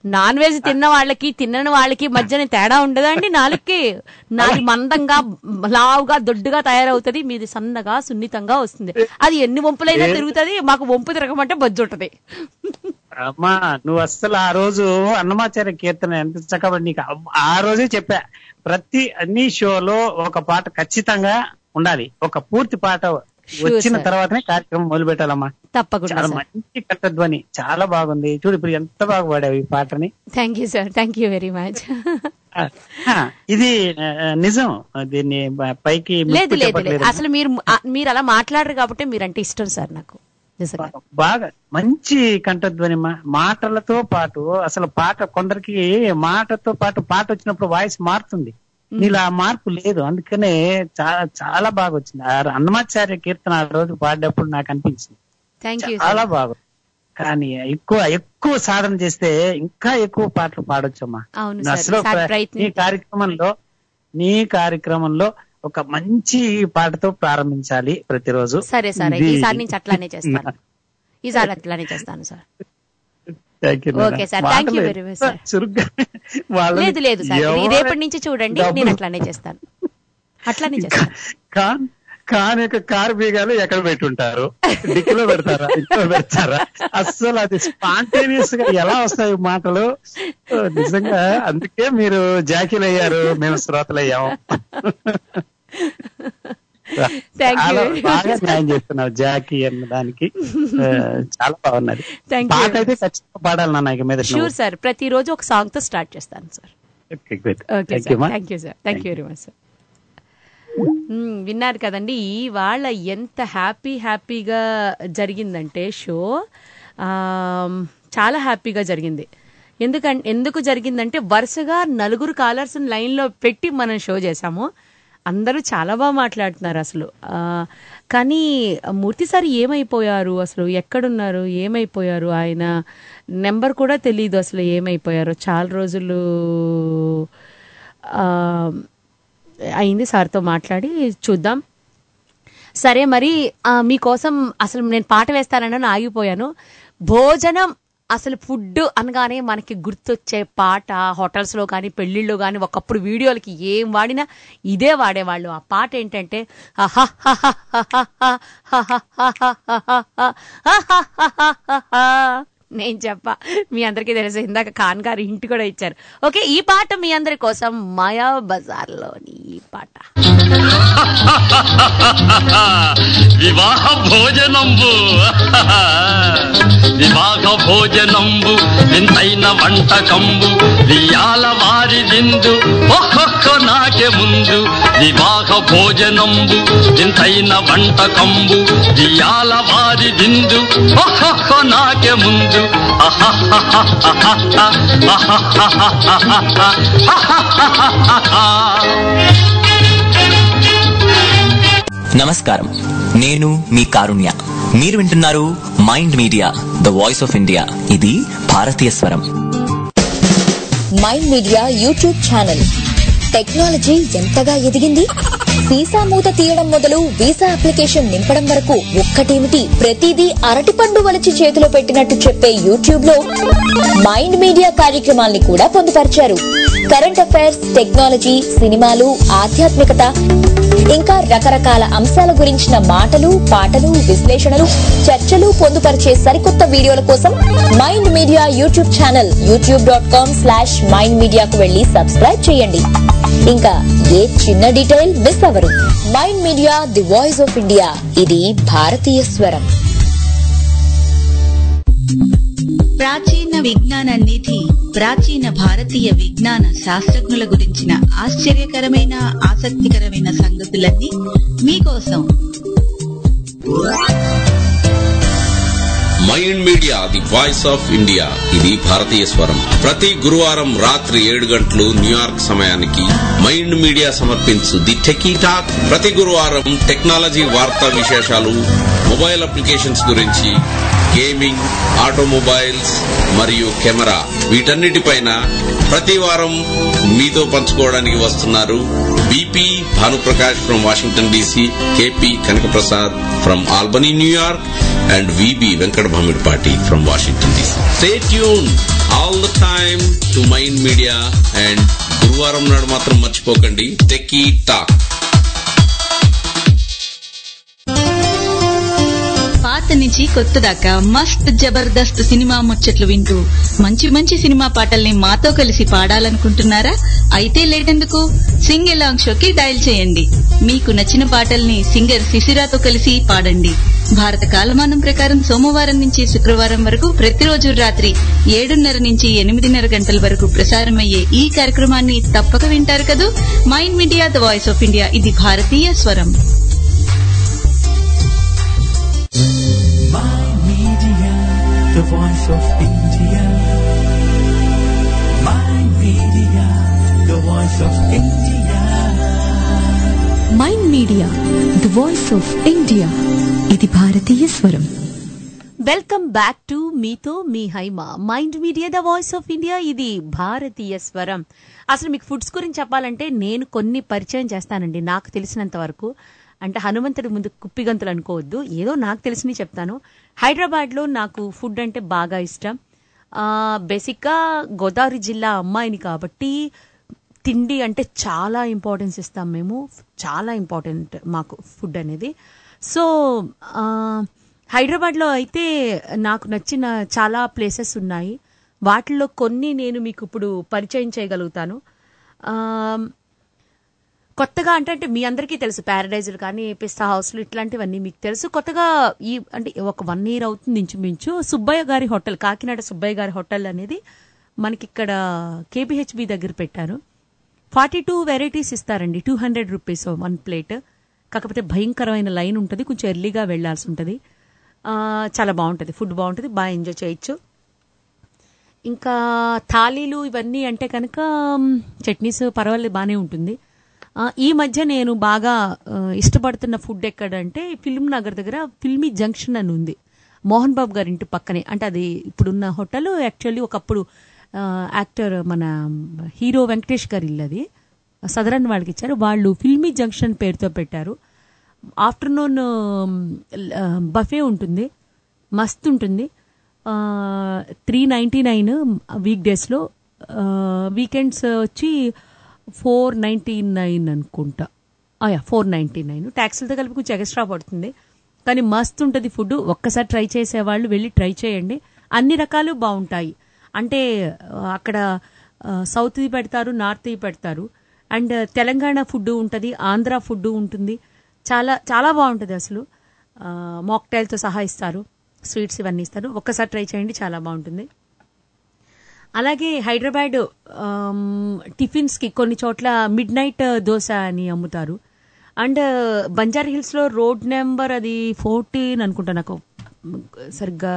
నాన్ వెజ్ తిన్న వాళ్ళకి తిన్నని వాళ్ళకి మధ్యన తేడా ఉండదా అండి నాలుగుకి నాది మందంగా లావుగా దొడ్డుగా తయారవుతది మీది సన్నగా సున్నితంగా వస్తుంది అది ఎన్ని వంపులైనా తిరుగుతది మాకు వంపు తిరగమంటే బొజ్జు ఉంటది అమ్మా నువ్వు అస్సలు ఆ రోజు అన్నమాచార్య కీర్తన ఎంత చక్కబడి నీకు ఆ- ఆ రోజే చెప్పా ప్రతి అన్ని షోలో ఒక పాట ఖచ్చితంగా ఉండాలి ఒక పూర్తి పాట వచ్చిన sir. తర్వాతనే కార్యక్రమం మొదలు పెట్టాలమ్మా తప్పకుండా చాలా సార్ మంచి కంఠధ్వని చాలా బాగుంది చూడు ఇప్పుడు ఎంత బాగా పాడావు ఈ పాటని thank you sir thank you very much ఆ, ఆ, ఇది ఆ, నిజం దీన్ని బ- పైకి లేదు మెప్పు లేదు లేదు చెప్పట్లేదు. అసలు మీరు ఆ, మీరు అలా మాట్లాడరు కాబట్టి మీరంటే ఇష్టం సార్ నాకు నిజంగా బాగా మంచి కంఠధ్వని మా- మాటలతో పాటు అసలు పాట కొందరికి మాటతో పాటు పాట వచ్చినప్పుడు వాయిస్ మారుతుంది నీలో ఆ మార్పు లేదు అందుకనే చాలా చాలా బాగా వచ్చింది ఆ అన్నమాచార్య కీర్తన ఆ రోజు పాడేటప్పుడు నాకు అనిపించింది థ్యాంక్ యూ చాలా బాగా కానీ ఎక్కువ ఎక్కువ సాధన చేస్తే ఇంకా ఎక్కువ పాటలు పాడొచ్చమ్మా అవును నువ్వు సార్. అసలు సార్ ఒక- ప్రయత్నం- నీ కార్యక్రమంలో నీ కార్యక్రమంలో ఒక మంచి పాటతో ప్రారంభించాలి ప్రతిరోజు సరే సార్ ఇది- ఈసారి నుంచి అట్లానే చేస్తాను ఈసారి అట్లానే చేస్తాను sir Thank you, Okay, sir. Thank you మాటలు very much, sir. చురుగ్గా వాళ్ళని లేదు లేదు సార్ ఎవరు- రేపటి నుంచి చూడండి నేను డబ్బులు- అట్లానే చేస్తాను అట్లానే చేస్తాను కాన్ కాన్ యొక్క కారు బీగాలు ఎక్కడ పెట్టుంటారు డిక్కీలో పెడతారా ఇంట్లో పెడతారా అస్సలు అది స్పాంటేనియస్ గా ఎలా వస్తాయి మాటలు ఓ, నిజంగా అందుకే మీరు జాకీలు అయ్యారు మేము శ్రోతలు అయ్యాము Thank you చాలా very much, బాగా sir. న్యాయం చేస్తున్నావు జాకీ అన్న దానికి ఆ, చాలా బాగున్నది Thank you. పాట అయితే ఖచ్చితంగా పాడాలి నాన్న ఇక మీద షూర్ సార్ ప్రతిరోజు ఒక సాంగ్ తో స్టార్ట్ చేస్తాను sir okay thank sir you మా thank you sir thank you very much sir మ్మ్, విన్నారు కదండి ఇవాళ ఎంత హ్యాపీ హ్యాపీగా జరిగిందంటే షో ఆమ్, చాలా హ్యాపీగా జరిగింది ఎందుకంటే ఎందుకు జరిగిందంటే వరుసగా నలుగురు కాలర్స్ లైన్లో పెట్టి మనం షో చేశాము అందరూ చాలా బాగా మాట్లాడుతున్నారు అసలు ఆ, కానీ మూర్తి సార్ ఏమైపోయారు అసలు ఎక్కడున్నారు ఏమైపోయారు ఆయన నెంబర్ కూడా తెలియదు అసలు ఏమైపోయారో చాలా రోజులు ఆ, అయింది సార్తో మాట్లాడి చూద్దాం సరే మరి ఆ, మీకోసం అసలు నేను పాట వేస్తానని ఆగిపోయాను భోజనం అసలు ఫుడ్ అనగానే మనకి గుర్తొచ్చే పాట హోటల్స్ లో కానీ పెళ్లిళ్ళు కానీ ఒకప్పుడు వీడియోలకి ఏం వాడినా ఇదే వాడేవాళ్ళు ఆ పాట ఏంటంటే నేను చెప్పా మీ అందరికీ తెలుసు ఇందాక ఖాన్ గారు ఇంటి కూడా ఇచ్చారు ఓకే ఈ పాట మీ అందరి కోసం మాయా బజార్లోని ఈ పాట వివాహ భోజనంబు వివాహ భోజనంబు వింతైన వంటకంబు వియాల వారి విందు ఒక్కొక్క నాకే ముందు వివాహ భోజనంబు వింతైన వంటకంబు వియాల వారి విందు ఒక్కొక్క నాకే ముందు నమస్కారం నేను మీ కారుణ్య మీరు వింటున్నారు mind media the voice of India ఇది భారతీయ స్వరం mind media YouTube channel technology ఎంతగా ఎదిగింది వీసా మూత తీయడం మొదలు వీసా అప్లికేషన్ నింపడం వరకు ఒక్కటేమిటి ప్రతిదీ అరటిపండు వలిచి చేతిలో పెట్టినట్టు చెప్పే యూట్యూబ్ లో మైండ్ మీడియా కార్యక్రమాల్ని కూడా పొందుపరిచారు కరెంట్ అఫైర్స్ టెక్నాలజీ సినిమాలు ఆధ్యాత్మికత ఇంకా రకరకాల అంశాల గురించిన మాటలు పాటలు విశ్లేషణలు చర్చలు పొందుపరిచే సరికొత్త వీడియోల కోసం mind media YouTube channel YouTube dot com slash mind మీడియాకు వెళ్లి సబ్స్క్రైబ్ చేయండి ఇంకా ఏ చిన్న డీటెయిల్ మిస్ అవరు mind media the voice of India ఇది భారతీయ స్వరం ప్రాచీన విజ్ఞాన నిధి ప్రాచీన భారతీయ విజ్ఞాన శాస్త్రజ్ఞుల గురించిన ఆశ్చర్యకరమైన ఆసక్తికరమైన సంగతులన్నీ మీకోసం mind media the voice of India ఇది భారతీయ స్వరం ప్రతి గురువారం రాత్రి ఏడు గంటలు న్యూయార్క్ సమయానికి మైండ్ మీడియా సమర్పించు ది టెకీ టాక్ ప్రతి గురువారం టెక్నాలజీ వార్తా విశేషాలు మొబైల్ అప్లికేషన్స్ గురించి గేమింగ్ ఆటోమొబైల్స్ మరియు కెమెరా వీటన్నిటిపైన ప్రతి వారం మీతో పంచుకోవడానికి వస్తున్నారు BP Bhanuprakash from Washington DC KP Kanakaprasad from Albany New York and VB Venkat Bhamidpati from Washington DC. Stay tuned all the time to Mind Media and గురువారం నాడు మాత్రం మర్చిపోకండి టెకీ టాక్ పాత నుంచి కొత్త దాకా మస్త్ జబర్దస్త్ సినిమా ముచ్చట్లు వింటూ మంచి మంచి సినిమా పాటల్ని మాతో కలిసి పాడాలనుకుంటున్నారా అయితే లేటెందుకు సింగ్ ఎలాంగ్ షోకి డయల్ చేయండి మీకు నచ్చిన పాటల్ని సింగర్ శిశిరాతో కలిసి పాడండి భారత కాలమానం ప్రకారం సోమవారం నుంచి శుక్రవారం వరకు ప్రతిరోజు రాత్రి ఏడున్నర నుంచి ఎనిమిదిన్నర గంటల వరకు ప్రసారమయ్యే ఈ కార్యక్రమాన్ని తప్పక వింటారు కదూ mind media the voice of India ఇది భారతీయ స్వరం Mind Media, the voice of India. Mind Media, the voice of India. Mind media the voice of India ఇది భారతీయ స్వరం వెల్కమ్ బ్యాక్ టు మీతో మీ Haima mind media the voice of India ఇది భారతీయ స్వరం అసలు మీకు ఫుడ్స్ గురించి చెప్పాలంటే నేను కొన్ని పరిచయం చేస్తానండి నాకు తెలిసినంత వరకు అంటే హనుమంతుడి ముందు కుప్పిగంతులు అనుకోవద్దు ఏదో నాకు తెలిసినవి చెప్తాను హైదరాబాద్లో నాకు ఫుడ్ అంటే బాగా ఇష్టం ఆ, బేసిక్గా గోదావరి జిల్లా అమ్మాయిని కాబట్టి తిండి అంటే చాలా ఇంపార్టెన్స్ ఇస్తాం మేము చాలా ఇంపార్టెంట్ మాకు ఫుడ్ అనేది సో ఆ, హైదరాబాద్లో అయితే నాకు నచ్చిన చాలా ప్లేసెస్ ఉన్నాయి వాటిలో కొన్ని నేను మీకు ఇప్పుడు పరిచయం చేయగలుగుతాను ఆ, కొత్తగా అంటే అంటే మీ అందరికీ తెలుసు ప్యారడైజర్ కానీ పిస్తా హౌస్లు ఇట్లాంటివన్నీ మీకు తెలుసు కొత్తగా ఈ అంటే ఒక వన్ ఇయర్ అవుతుంది ఇంచుమించు సుబ్బయ్య గారి హోటల్ కాకినాడ సుబ్బయ్య గారి హోటల్ అనేది మనకి ఇక్కడ కేపీహెచ్బి దగ్గర పెట్టారు ఫార్టీ టూ వెరైటీస్ ఇస్తారండి two hundred rupees one plate కాకపోతే భయంకరమైన లైన్ ఉంటుంది కొంచెం ఎర్లీగా వెళ్ళాల్సి ఉంటుంది ఆ, చాలా బాగుంటుంది ఫుడ్ బాగుంటుంది బాగా ఎంజాయ్ చేయొచ్చు ఇంకా థాలీలు ఇవన్నీ అంటే కనుక మ్, చట్నీస్ పర్వాలేదు బాగానే ఉంటుంది ఆ, ఈ మధ్య నేను బాగా ఆ, ఇష్టపడుతున్న ఫుడ్ ఎక్కడంటే ఫిల్మ్ నగర్ దగ్గర ఫిల్మీ జంక్షన్ అని ఉంది మోహన్ బాబు గారి ఇంటి పక్కనే అంటే అది ఇప్పుడున్న హోటల్ యాక్చువల్లీ ఒకప్పుడు ఆ, యాక్టర్ మన హీరో వెంకటేష్ గారి ఇల్లు అది సదరన్ వాళ్ళకి ఇచ్చారు వాళ్ళు ఫిల్మీ జంక్షన్ పేరుతో పెట్టారు ఆఫ్టర్నూన్ బఫే ఉంటుంది మస్తు ఉంటుంది త్రీ నైంటీ నైన్ వీక్ డేస్లో వీకెండ్స్ వచ్చి ఫోర్ నైంటీ నైన్ అనుకుంటా యా ఫోర్ నైంటీ నైన్ ట్యాక్సీలతో కలిపి కొంచెం ఎక్స్ట్రా పడుతుంది కానీ మస్తు ఉంటుంది ఫుడ్ ఒక్కసారి ట్రై చేసేవాళ్ళు వెళ్ళి ట్రై చేయండి అన్ని రకాలు బాగుంటాయి అంటే ఆ, అక్కడ సౌత్ది పెడతారు నార్త్ది పెడతారు అండ్ తెలంగాణ ఫుడ్ ఉంటుంది ఆంధ్ర ఫుడ్ ఉంటుంది చాలా చాలా బాగుంటుంది అసలు మాక్టైల్తో సహా ఇస్తారు స్వీట్స్ ఇవన్నీ ఇస్తారు ఒక్కసారి ట్రై చేయండి చాలా బాగుంటుంది అలాగే హైదరాబాద్ ఆమ్, టిఫిన్స్కి కొన్ని చోట్ల మిడ్ నైట్ దోశ అని అమ్ముతారు అండ్ బంజారా హిల్స్లో రోడ్ నెంబర్ అది ఫోర్టీన్ అనుకుంటా నాకు సరిగ్గా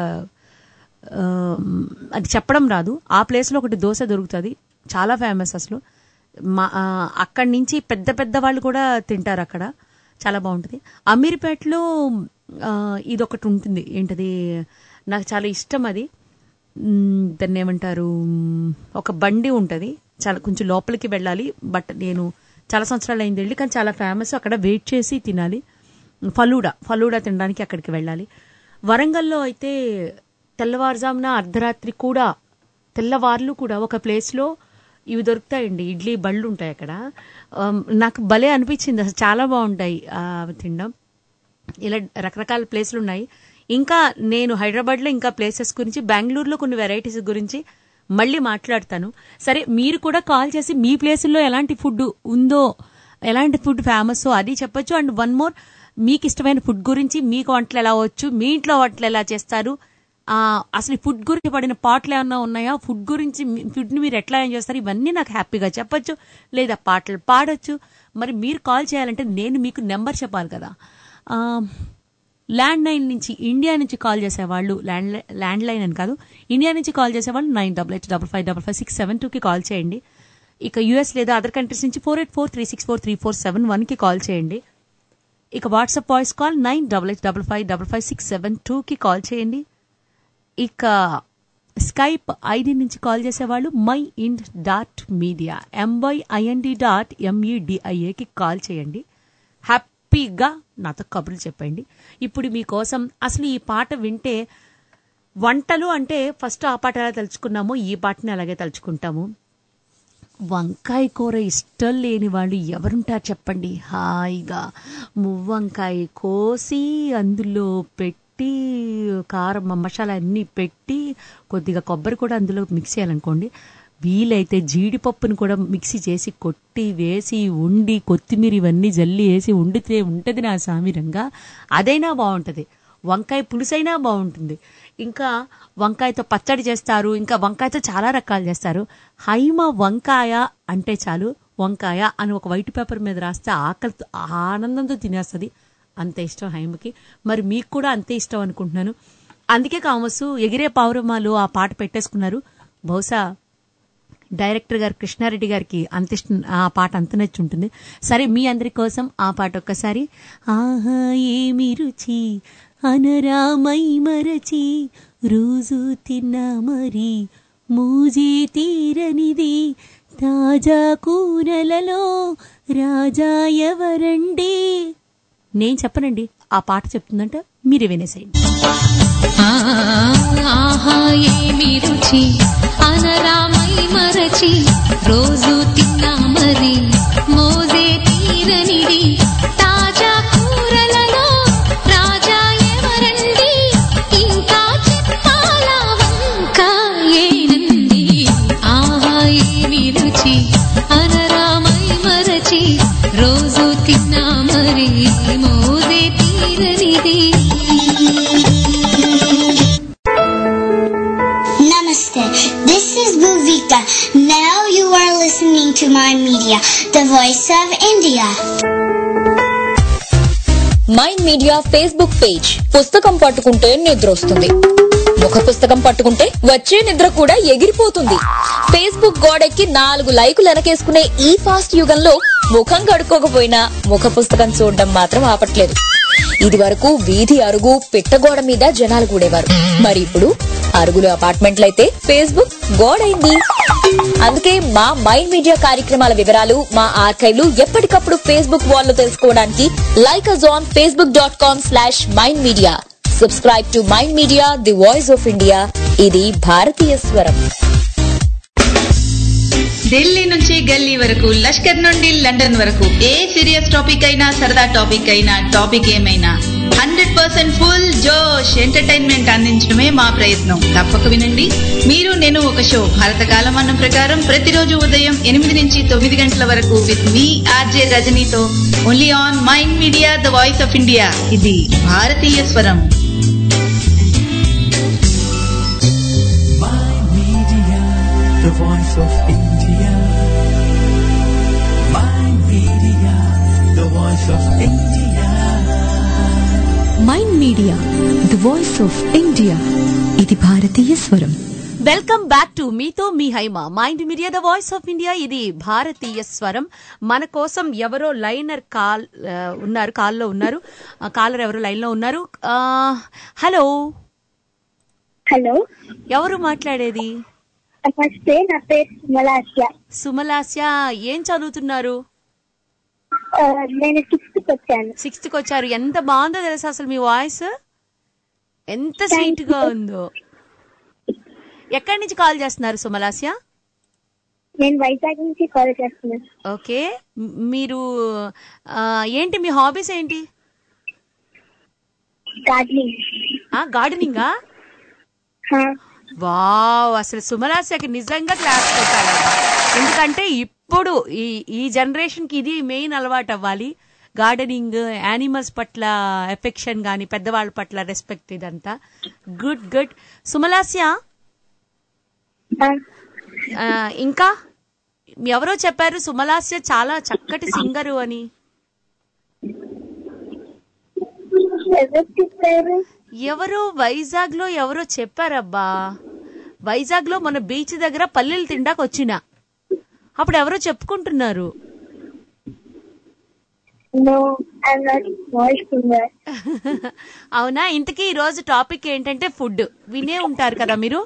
ఆమ్, అది చెప్పడం రాదు ఆ ప్లేస్లో ఒకటి దోశ దొరుకుతుంది చాలా ఫేమస్ అసలు మా ఆ, అక్కడి నుంచి పెద్ద పెద్ద వాళ్ళు కూడా తింటారు అక్కడ చాలా బాగుంటుంది అమీర్పేటలో ఆ, ఇది ఒకటి ఉంటుంది ఏంటది నాకు చాలా ఇష్టం అది మ్, దాన్ని ఏమంటారు మ్, ఒక బండి ఉంటుంది చాలా కొంచెం లోపలికి వెళ్ళాలి బట్ నేను చాలా సంవత్సరాలు అయింది వెళ్ళి కానీ చాలా ఫేమస్ అక్కడ వెయిట్ చేసి తినాలి ఫలూడా ఫలూడా తినడానికి అక్కడికి వెళ్ళాలి వరంగల్లో అయితే తెల్లవారుజామున అర్ధరాత్రి కూడా తెల్లవార్లు కూడా ఒక ప్లేస్లో ఇవి దొరుకుతాయండి ఇడ్లీ బళ్ళు ఉంటాయి అక్కడ ఆమ్, నాకు భలే అనిపించింది అసలు చాలా బాగుంటాయి ఆ, అవి తినడం ఇలా రకరకాల ప్లేసులు ఉన్నాయి ఇంకా నేను హైదరాబాద్లో ఇంకా ప్లేసెస్ గురించి బెంగళూరులో కొన్ని వెరైటీస్ గురించి మళ్ళీ మాట్లాడతాను సరే మీరు కూడా కాల్ చేసి మీ ప్లేసుల్లో ఎలాంటి ఫుడ్ ఉందో ఎలాంటి ఫుడ్ ఫేమస్ అది చెప్పొచ్చు అండ్ వన్ మోర్ మీకు ఇష్టమైన ఫుడ్ గురించి మీకు వంటలు ఎలా వచ్చు మీ ఇంట్లో వంటలు ఎలా చేస్తారు ఆ, అసలు ఈ ఫుడ్ గురించి పడిన పాటలు ఏమన్నా ఉన్నాయా ఫుడ్ గురించి మీ- ఫుడ్ని మీరు ఎట్లా ఎంజాయ్ చేస్తారు ఇవన్నీ నాకు హ్యాపీగా చెప్పొచ్చు లేదా పాటలు పాడొచ్చు మరి మీరు కాల్ చేయాలంటే నేను మీకు నెంబర్ చెప్పాలి కదా ఆ, ల్యాండ్ లైన్ నుంచి ఇండియా నుంచి కాల్ చేసేవాళ్ళు ల్యాండ్ లై- ల్యాండ్ లైన్ అని కాదు ఇండియా నుంచి కాల్ చేసేవాళ్ళు nine double eight double five double five six seven టూకి కాల్ చేయండి ఇక యూఎస్ లేదా అదర్ కంట్రీస్ నుంచి four eight four three six four three four seven వన్కి కాల్ చేయండి ఇక WhatsApp voice call nine double eight double five double five six seven టూకి call చేయండి ఇక స్కైప్ ఐడి నుంచి కాల్ చేసేవాళ్ళు my ind dot media MYIND dot ఎంఈడిఐఏకి call చేయండి హ్యాపీ తీరిగ్గా నాతో కబుర్లు చెప్పండి ఇప్పుడు మీకోసం అసలు ఈ పాట వింటే వంటలు అంటే ఫస్ట్ ఆ పాట ఎలా తలుచుకున్నామో ఈ పాటని అలాగే తలుచుకుంటాము వంకాయ కూర ఇష్టం లేని వాళ్ళు ఎవరుంటారు చెప్పండి హాయిగా మువ్వంకాయ కోసి అందులో పెట్టి కారం మసాలా అన్నీ పెట్టి కొద్దిగా కొబ్బరి కూడా అందులో మిక్స్ చేయాలనుకోండి వీలైతే జీడిపప్పును కూడా మిక్సీ చేసి కొట్టి వేసి ఉండి కొత్తిమీర ఇవన్నీ జల్లి వేసి వండితే ఉంటుంది నా సామిరంగా అదైనా బాగుంటుంది వంకాయ పులుసైనా బాగుంటుంది ఇంకా వంకాయతో పచ్చడి చేస్తారు ఇంకా వంకాయతో చాలా రకాలు చేస్తారు హైమ వంకాయ అంటే చాలు వంకాయ అని ఒక వైట్ పేపర్ మీద రాస్తే ఆకలితో ఆనందంతో తినేస్తుంది అంత ఇష్టం హైమకి మరి మీకు కూడా అంతే ఇష్టం అనుకుంటున్నాను అందుకే కామసు ఎగిరే పౌరమాలు ఆ పాట పెట్టేసుకున్నారు బహుశా డైరెక్టర్ గారు కృష్ణారెడ్డి గారికి అంత ఇష్టం ఆ పాట అంత నచ్చి ఉంటుంది సరే మీ అందరి కోసం ఆ పాట ఒక్కసారి ఆహా ఏమి రుచి అనరామై మరచి రోజు తిన్నా మరి మూజీ తీరనిది తాజా కూరలలో రాజా ఎవరండి నేను చెప్పనండి ఆ పాట చెప్తుందంట మీరే వినేసేయండి ఆహా ఏమి రుచి అనరామై మరచి రోజు తిన్నా మరి మోజే తీరనిది తాజా కూరలలో రాజా ఎవరండి ఇంకా చెప్పాలా వంక ఏనండి ఆహా ఏమి రుచి అనరామై మరచి రోజు తిన్నా మరి మోజే తీరనిది Namaste. This is Bhuvika. Now you are listening to my media, the voice of India. Mind media Facebook page పుస్తకం పట్టుకుంటే నిద్ర వస్తుంది ముఖ పుస్తకం పట్టుకుంటే వచ్చే నిద్ర కూడా ఎగిరిపోతుంది ఫేస్బుక్ గోడెక్కి నాలుగు లైకులు వెనకేసుకునే ఈ ఫాస్ట్ యుగంలో ముఖం కడుక్కోకపోయినా ముఖ పుస్తకం చూడడం మాత్రం ఆపట్లేదు ఇది వరకు వీధి అరుగు పిట్టగోడ మీద జనాలు కూడేవారు మరి ఇప్పుడు అరుగులు అపార్ట్మెంట్లయితే ఫేస్బుక్ గోడైంది అందుకే మా మైండ్ మీడియా కార్యక్రమాల వివరాలు మా ఆర్కైవ్లు ఎప్పటికప్పుడు ఫేస్బుక్ వాల్ తెలుసుకోవడానికి like us on Facebook dot com slash mind media subscribe to mind media the voice of India ఇది భారతీయ స్వరం ఢిల్లీ నుంచి గల్లీ వరకు లష్కర్ నుండి లండన్ వరకు ఏ సీరియస్ టాపిక్ అయినా సరదా టాపిక్ అయినా టాపిక్ ఏమైనా హండ్రెడ్ పర్సెంట్ ఫుల్ జోష్ ఎంటర్టైన్మెంట్ అందించడమే మా ప్రయత్నం తప్పక వినండి మీరు నేను ఒక షో భారత కాలమానం ప్రకారం ప్రతిరోజు ఉదయం ఎనిమిది నుంచి తొమ్మిది గంటల వరకు విత్ మీ ఆర్జే రజనీతో only on mind media the voice of India ఇది భారతీయ స్వరం Media, the voice of India. My media, the voice of India. Mind media the voice of India ఇది భారతీయ స్వరం వెల్కమ్ బ్యాక్ టు మీతో మీ Haima mind media the voice of India ఇది భారతీయ స్వరం మన కోసం ఎవరో లైనర్ కాల్ ఆ, ఉన్నారు కాల్లో ఉన్నారు ఆ, కాలర్ ఎవరో లైన్ లో ఉన్నారు ఆ, హలో హలో ఎవరు మాట్లాడేది నమస్తే నా పేరు సుమలాస్య సుమలాస్య ఏం చదువుతున్నారు ఆ, నేను సిక్స్త్ వచ్చాను సిక్స్త్ కి వచ్చారు ఎంత బాగుందో తెలుసా అసలు మీ వాయిస్ ఎంత స్వీట్ గా ఉందో ఎక్కడి నుంచి కాల్ చేస్తున్నారు సుమలాస్య నేను వైజాగ్ నుంచి కాల్ చేస్తున్నాను ఓకే మ్- మీరు ఆ, ఏంటి మీ హాబీస్ ఏంటి గార్డెనింగ్ గార్డెనింగా వావ్ అసలు సుమలాస్యకి నిజంగా క్లాస్ కొట్టాలి ఎందుకంటే ఇప్పుడు ఈ ఈ జనరేషన్ కి ఇది మెయిన్ అలవాటు అవ్వాలి గార్డెనింగ్ యానిమల్స్ పట్ల ఎఫెక్షన్ గాని పెద్దవాళ్ళ పట్ల రెస్పెక్ట్ ఇదంతా గుడ్ గుడ్ సుమలాస్య ఆ, ఇంకా ఎవరో చెప్పారు సుమలాస్య చాలా చక్కటి సింగరు అని ఎవరు చెప్పారు ఎవరో వైజాగ్ లో ఎవరో చెప్పారబ్బా వైజాగ్ లో మన బీచ్ దగ్గర పల్లెలు తిండాక వచ్చిన అప్పుడు ఎవరో చెప్పుకుంటున్నారు no I'm not voice singer అవునా ఇంతకీ ఈ రోజు టాపిక్ ఏంటంటే ఫుడ్ వినే ఉంటారు కదా మీరు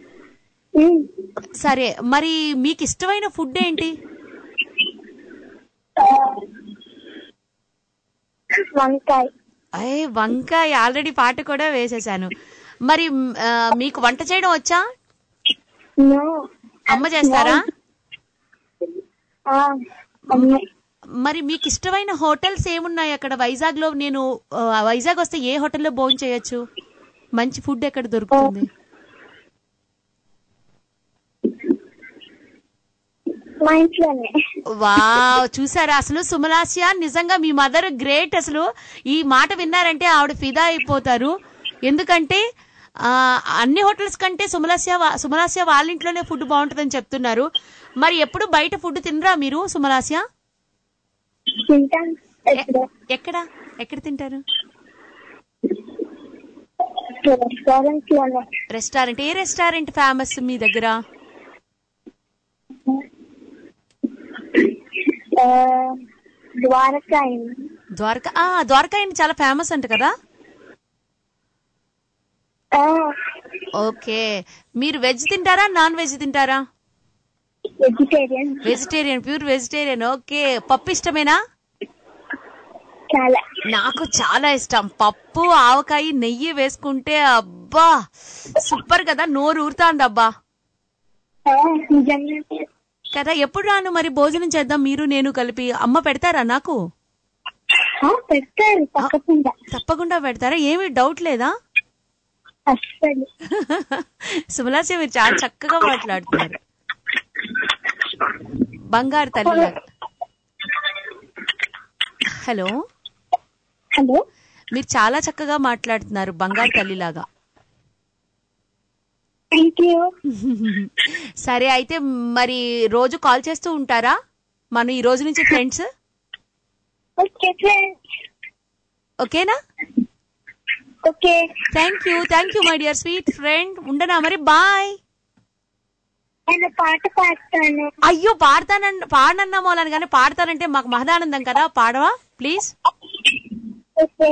సరే మరి మీకు ఇష్టమైన ఫుడ్ ఏంటి వంకాయ అయ్యే వంకాయ ఆల్రెడీ పాట కూడా వేసేసాను మరి మ్, ఆ, మీకు వంట చేయడం వచ్చా అమ్మ చేస్తారా మరి మీకు ఇష్టమైన హోటల్స్ ఏమున్నాయి అక్కడ వైజాగ్ లో నేను ఆ, వైజాగ్ వస్తే ఏ హోటల్లో భోజనం చేయొచ్చు మంచి ఫుడ్ ఎక్కడ దొరుకుతుంది మా ఇంట్లోనే వావ్ చూసారా అసలు సుమలాస్య నిజంగా మీ మదర్ గ్రేట్ అసలు ఈ మాట విన్నారంటే ఆవిడ ఫిదా అయిపోతారు ఎందుకంటే ఆ, అన్ని హోటల్స్ కంటే సుమలాస్య వా- సుమలాస్య వాళ్ళ ఇంట్లోనే ఫుడ్ బాగుంటుందని చెప్తున్నారు మరి ఎప్పుడు బయట ఫుడ్ తినరా మీరు సుమలాస్య తింటాం ఎ- ఎక్కడ ఎక్కడ తింటారు రెస్టారెంట్ లోనే రెస్టారెంట్ ఏ రెస్టారెంట్ ఫేమస్ మీ దగ్గర ఆ, ద్వారకాయ ద్వారకా ఆ ద్వారకా అండి చాలా ఫేమస్ అంట కదా ఓకే మీరు వెజ్ తింటారా నాన్ వెజ్ తింటారా vegetarian vegetarian pure vegetarian okay పప్పు ఇష్టమేనా చాలా నాకు చాలా ఇష్టం పప్పు ఆవకాయ నెయ్యి వేసుకుంటే అబ్బా సూపర్ కదా నోరు ఊరుతాంది అబ్బా నిజంగా కదా ఎప్పుడు రాను మరి భోజనం చేద్దాం మీరు నేను కలిపి అమ్మ పెడతారా నాకు పెడతారు తప్పకుండా తప్పకుండా పెడతారా ఏమి డౌట్ లేదా అస్సలు సుమలాసి మీరు చాలా చక్కగా మాట్లాడుతున్నారు బంగారు తల్లి హలో హలో మీరు చాలా చక్కగా మాట్లాడుతున్నారు బంగారు తల్లిలాగా థ్యాంక్ యూ సరే అయితే మరి రోజు కాల్ చేస్తూ ఉంటారా మనం ఈ రోజు నుంచి ఫ్రెండ్స్ ఓకే ఫ్రెండ్స్ ఓకేనా okay thank you thank you my dear sweet friend ఉండనా మరి బాయ్ నేను పాట పాడతాను అయ్యో పాడతానన్న పాడనన్నా మోలని కానీ పాడతానంటే మాకు మహదానందం కదా పాడవా ప్లీజ్ ఓకే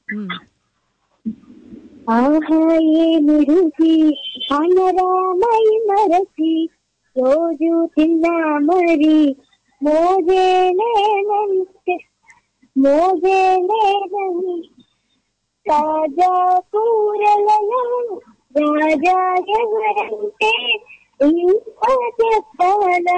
ఆహా ఏమి రుచి అనరామై మరచి రోజు తిన్నా మరి మోజేనేనంటే మోజేనేనని తాజా కూరలలో రాజా ఎవరంటే ఇంకా చెప్పాల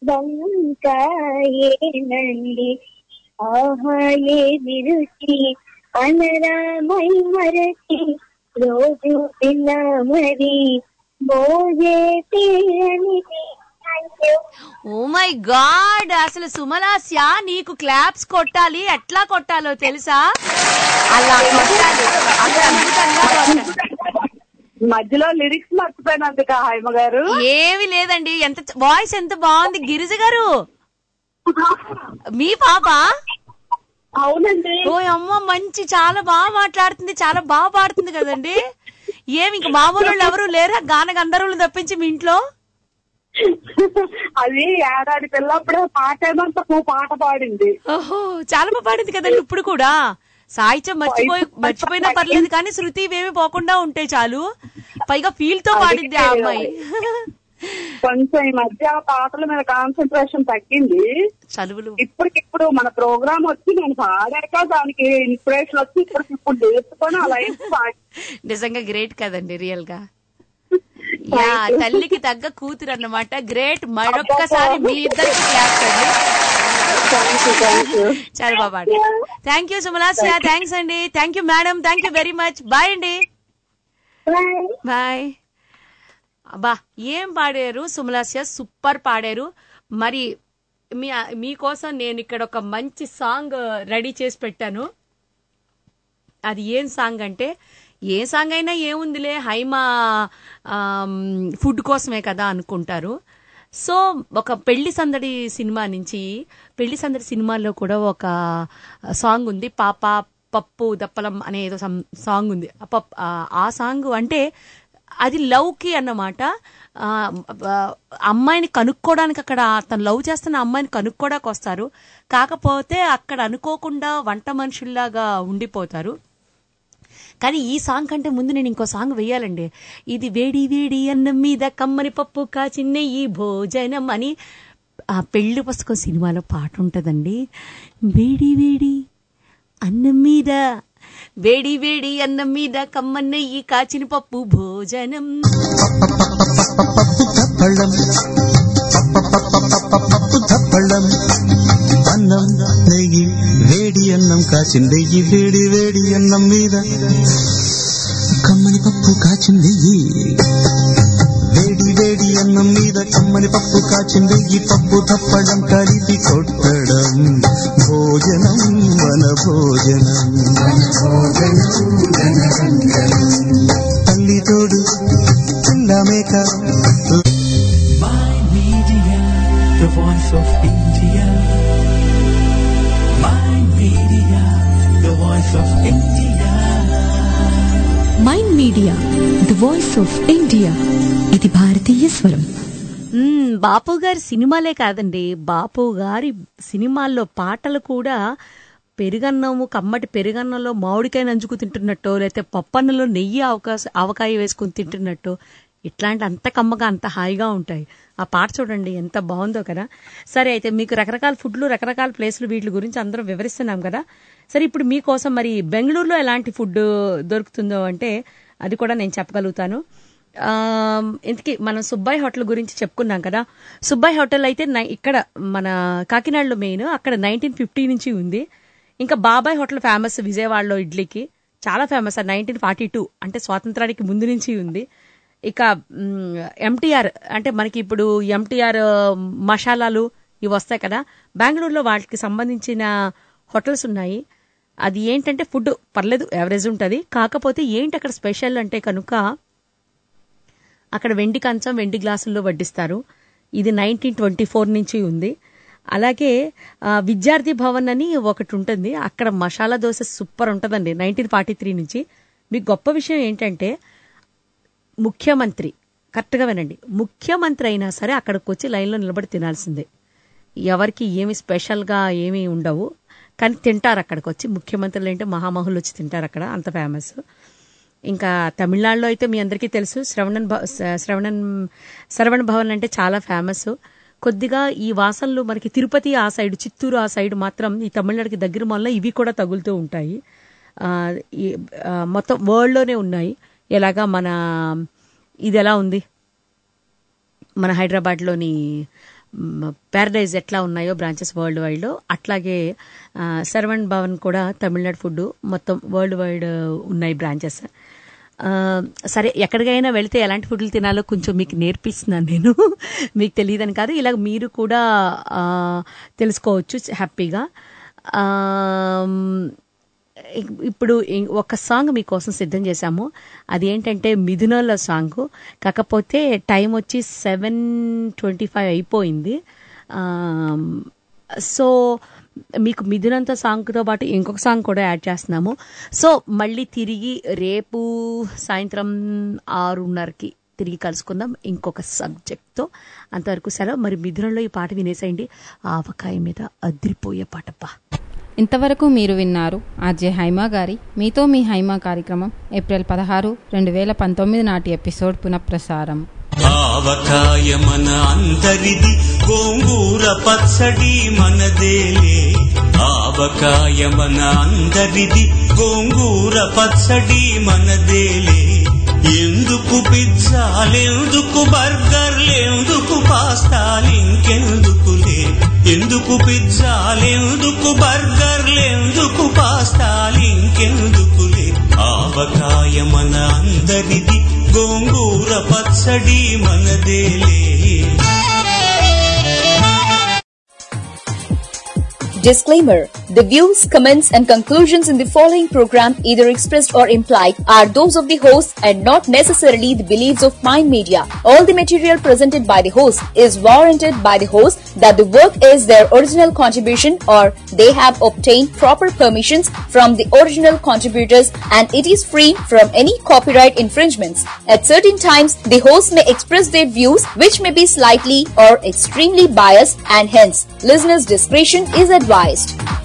బంకాయేనండి ఆహా ఏమి రుచి అనరామై మరచి రోజు తిన్నా మరి మోజే తీరనిది thank you oh my god అసలు సుమలాస్య నీకు క్లాప్స్ కొట్టాలి ఎట్లా కొట్టాలో తెలుసా అలా కొట్టాలి అంత అద్భుతంగా కొట్టాలి మధ్యలో లిరిక్స్ మర్చిపోయినందుక హైమ గారు ఏమి లేదండి ఎంత వాయిస్ ఎంత బాగుంది గిరిజ గారు మీ పాప అవునండి ఓ అమ్మ మంచి చాలా బాగా మాట్లాడుతుంది చాలా బాగా పాడుతుంది కదండి ఏమి ఇంక మామూలు వాళ్ళు ఎవరు లేరా గాన గంధర్వులు తప్పించి మీ ఇంట్లో అది ఏడాది పిల్లప్పుడే పాట ఏమంతా ఓ పాట పాడింది ఓహో చాలా బాగా పాడింది కదండి ఇప్పుడు కూడా సాహిత్యం మర్చిపోయి మర్చిపోయినా పర్లేదు కానీ శృతి ఇవేమి పోకుండా ఉంటే చాలు పైగా ఫీల్ తో పాడింది ఆ అమ్మాయి కొంచెం ఈ మధ్య పాటల మీద కాన్సన్ట్రేషన్ తగ్గింది చదువులు ఇప్పటికిప్పుడు మన ప్రోగ్రామ్ వచ్చి నేను పాడాక దానికి ఇన్స్పిరేషన్ వచ్చి ఇప్పటికి ఇప్పుడు నేర్చుకొని అలా వేసి పాడి నిజంగా గ్రేట్ కదండి రియల్ గా యా తల్లికి తగ్గ కూతురు అన్నమాట గ్రేట్ మరొక్కసారి మీ ఇద్దరికి క్లాప్స్ అండి చాలా బాగా పాడారు థ్యాంక్ యూ సుమలాస్య థ్యాంక్స్ అండి thank you madam thank you very much bye అండి బాయ్ అబ్బా ఏం పాడారు సుమలాస్య సూపర్ పాడారు మరి మీ మీకోసం నేను ఇక్కడ ఒక మంచి సాంగ్ రెడీ చేసి పెట్టాను అది ఏం సాంగ్ అంటే ఏ సాంగ్ అయినా ఏముందిలే హైమా ఆమ్, ఫుడ్ కోసమే కదా అనుకుంటారు సో ఒక పెళ్లి సందడి సినిమా నుంచి పెళ్లి సందడి సినిమాలో కూడా ఒక సాంగ్ ఉంది పాప పప్పు దప్పలం అనే ఏదో సం- సాంగ్ ఉంది ఆ పప్- ఆ ఆ సాంగ్ అంటే అది లవ్కి అన్నమాట ఆ, ఆ, అమ్మాయిని కనుక్కోవడానికి అక్కడ తను లవ్ చేస్తున్న అమ్మాయిని కనుక్కోడానికి వస్తారు కాకపోతే అక్కడ అనుకోకుండా వంట మనుషుల్లాగా ఉండిపోతారు కానీ ఈ సాంగ్ కంటే ముందు నేను ఇంకో సాంగ్ వేయాలండి ఇది వేడి వేడి అన్నం మీద కమ్మని పప్పు కాచిన్న ఈ భోజనం అని ఆ పెళ్లి పుస్తకం సినిమాలో పాట ఉంటుందండి వేడి వేడి అన్నం మీద వేడి వేడి అన్నం మీద కమ్మన్నయ్యి కాచిన పప్పు భోజనం పళ్ళం పప్పు తప్పళ్ళం అన్నం నెయ్యి వేడి అన్నం కాచిందెయ్యి వేడి వేడి అన్నం మీద కమ్మని పప్పు కాచిందెయ్యి వేడి వేడి అన్నం మీద కమ్మని పప్పు కాచిందెయ్యి పప్పు తప్పడం కలిపి కొట్టడం భోజనం మన భోజనం తల్లి తోడు పిల్ల మేక the voice of India. Mind Media, the voice of India. Mind media the voice of India ఇది భారతీయ స్వరం మ్మ్, బాపు గారి సినిమాలే కాదండి బాపు గారి సినిమాల్లో పాటలు కూడా పెరుగన్నము కమ్మటి పెరుగన్నంలో మామిడికాయ నంచుకు తింటున్నట్టు లేకపోతే పప్పన్నంలో నెయ్యి అవకాశ ఆవకాయ వేసుకుని తింటున్నట్టు ఇట్లాంటి అంత కమ్మగా అంత హాయిగా ఉంటాయి ఆ పాట చూడండి ఎంత బాగుందో కదా సరే అయితే మీకు రకరకాల ఫుడ్లు రకరకాల ప్లేసులు వీటి గురించి అందరం వివరిస్తున్నాం కదా సరే ఇప్పుడు మీకోసం మరి బెంగళూరులో ఎలాంటి ఫుడ్ దొరుకుతుందో అంటే అది కూడా నేను చెప్పగలుగుతాను ఆ, ఇంతకీ మనం సుబ్బాయి హోటల్ గురించి చెప్పుకున్నాం కదా సుబ్బాయి హోటల్ అయితే నై- ఇక్కడ మన కాకినాడలో మెయిన్ అక్కడ నైన్టీన్ ఫిఫ్టీ నుంచి ఉంది ఇంకా బాబాయ్ హోటల్ ఫేమస్ విజయవాడలో ఇడ్లీకి చాలా ఫేమస్ నైన్టీన్ ఫార్టీ టూ అంటే స్వాతంత్రానికి ముందు నుంచి ఉంది ఇక ఎంటీఆర్ అంటే మనకి ఇప్పుడు ఎంటీఆర్ మసాలాలు ఇవి వస్తాయి కదా బెంగళూరులో వాటికి సంబంధించిన హోటల్స్ ఉన్నాయి అది ఏంటంటే ఫుడ్ పర్లేదు యావరేజ్ ఉంటుంది కాకపోతే ఏంటి అక్కడ స్పెషల్ అంటే కనుక అక్కడ వెండి కంచం వెండి గ్లాసుల్లో వడ్డిస్తారు ఇది నైన్టీన్ ట్వంటీ ఫోర్ నుంచి ఉంది అలాగే ఆ, విద్యార్థి భవన్ అని ఒకటి ఉంటుంది అక్కడ మసాలా దోశ సూపర్ ఉంటుందండి నైన్టీన్ ఫార్టీ త్రీ నుంచి మీకు గొప్ప విషయం ఏంటంటే ముఖ్యమంత్రి కరెక్ట్గా వినండి ముఖ్యమంత్రి అయినా సరే అక్కడికి వచ్చి లైన్లో నిలబడి తినాల్సిందే ఎవరికి ఏమి స్పెషల్గా ఏమీ ఉండవు కానీ తింటారు అక్కడికి వచ్చి ముఖ్యమంత్రులు అంటే మహామహులు వచ్చి తింటారు అక్కడ అంత ఫేమస్ ఇంకా తమిళనాడులో అయితే మీ అందరికీ తెలుసు శ్రవణన్ భ- శ్రవణన్ శ్రవణ భవన్ అంటే చాలా ఫేమస్ కొద్దిగా ఈ వాసనలు మనకి తిరుపతి ఆ సైడ్ చిత్తూరు ఆ సైడ్ మాత్రం ఈ తమిళనాడుకి దగ్గర వల్ల ఇవి కూడా తగులుతూ ఉంటాయి ఆ, ఈ ఆ, మొత్తం వరల్డ్లోనే ఉన్నాయి ఎలాగా మన ఇది ఎలా ఉంది మన హైదరాబాద్లోని ప్యారడైజ్ ఎట్లా ఉన్నాయో బ్రాంచెస్ వరల్డ్ వైడ్లో అట్లాగే ఆ, శరవణ్ భవన్ కూడా తమిళనాడు ఫుడ్ మొత్తం వరల్డ్ వైడ్ ఉన్నాయి బ్రాంచెస్ ఆ, సరే ఎక్కడికైనా వెళితే ఎలాంటి ఫుడ్లు తినాలో కొంచెం మీకు నేర్పిస్తున్నాను నేను మీకు తెలియదని కాదు ఇలా మీరు కూడా ఆ, తెలుసుకోవచ్చు హ్యాపీగా ఆ, ఇప్- ఇప్పుడు ఇం- ఒక సాంగ్ మీకోసం సిద్ధం చేశాము అది ఏంటంటే మిథునల సాంగ్ కాకపోతే టైం వచ్చి సెవెన్ ట్వంటీ ఫైవ్ అయిపోయింది ఆమ్, సో మీకు మిథునంత సాంగ్తో పాటు ఇంకొక సాంగ్ కూడా యాడ్ చేస్తున్నాము సో మళ్ళీ తిరిగి రేపు సాయంత్రం ఆరున్నరకి తిరిగి కలుసుకుందాం ఇంకొక సబ్జెక్ట్తో అంతవరకు సెలవు మరి మిథునంలో ఈ పాట వినేసేయండి ఆవకాయ మీద అద్రిపోయే పాటప్పా ఇంతవరకు మీరు విన్నారు ఆర్జే హైమా గారి మీతో మీ హైమా కార్యక్రమం ఏప్రిల్ పదహారు రెండు వేల పంతొమ్మిది నాటి ఎపిసోడ్ పునఃప్రసారం ఆవకాయ మన అందరిది గోంగూర పచ్చడి మనదేలే ఆవకాయ మన అందరిది గోంగూర పచ్చడి మనదేలే ఎందుకు పిజ్జాలెందుకు బర్గర్లెందుకు పాస్తాలింకెందుకులే ఎందుకు పిజ్జాలెందుకు బర్గర్లెందుకు పాస్తాలింకెందుకులే ఆవకాయ మన అందరిది గోంగూర పచ్చడి మనదేలే Disclaimer The views, comments, and conclusions in the following program, either expressed or implied, are those of the host and not necessarily the beliefs of Mind Media. All the material presented by the host is warranted by the host that the work is their original contribution or they have obtained proper permissions from the original contributors and it is free from any copyright infringements. At certain times, the host may express their views which may be slightly or extremely biased and hence listeners' discretion is advised.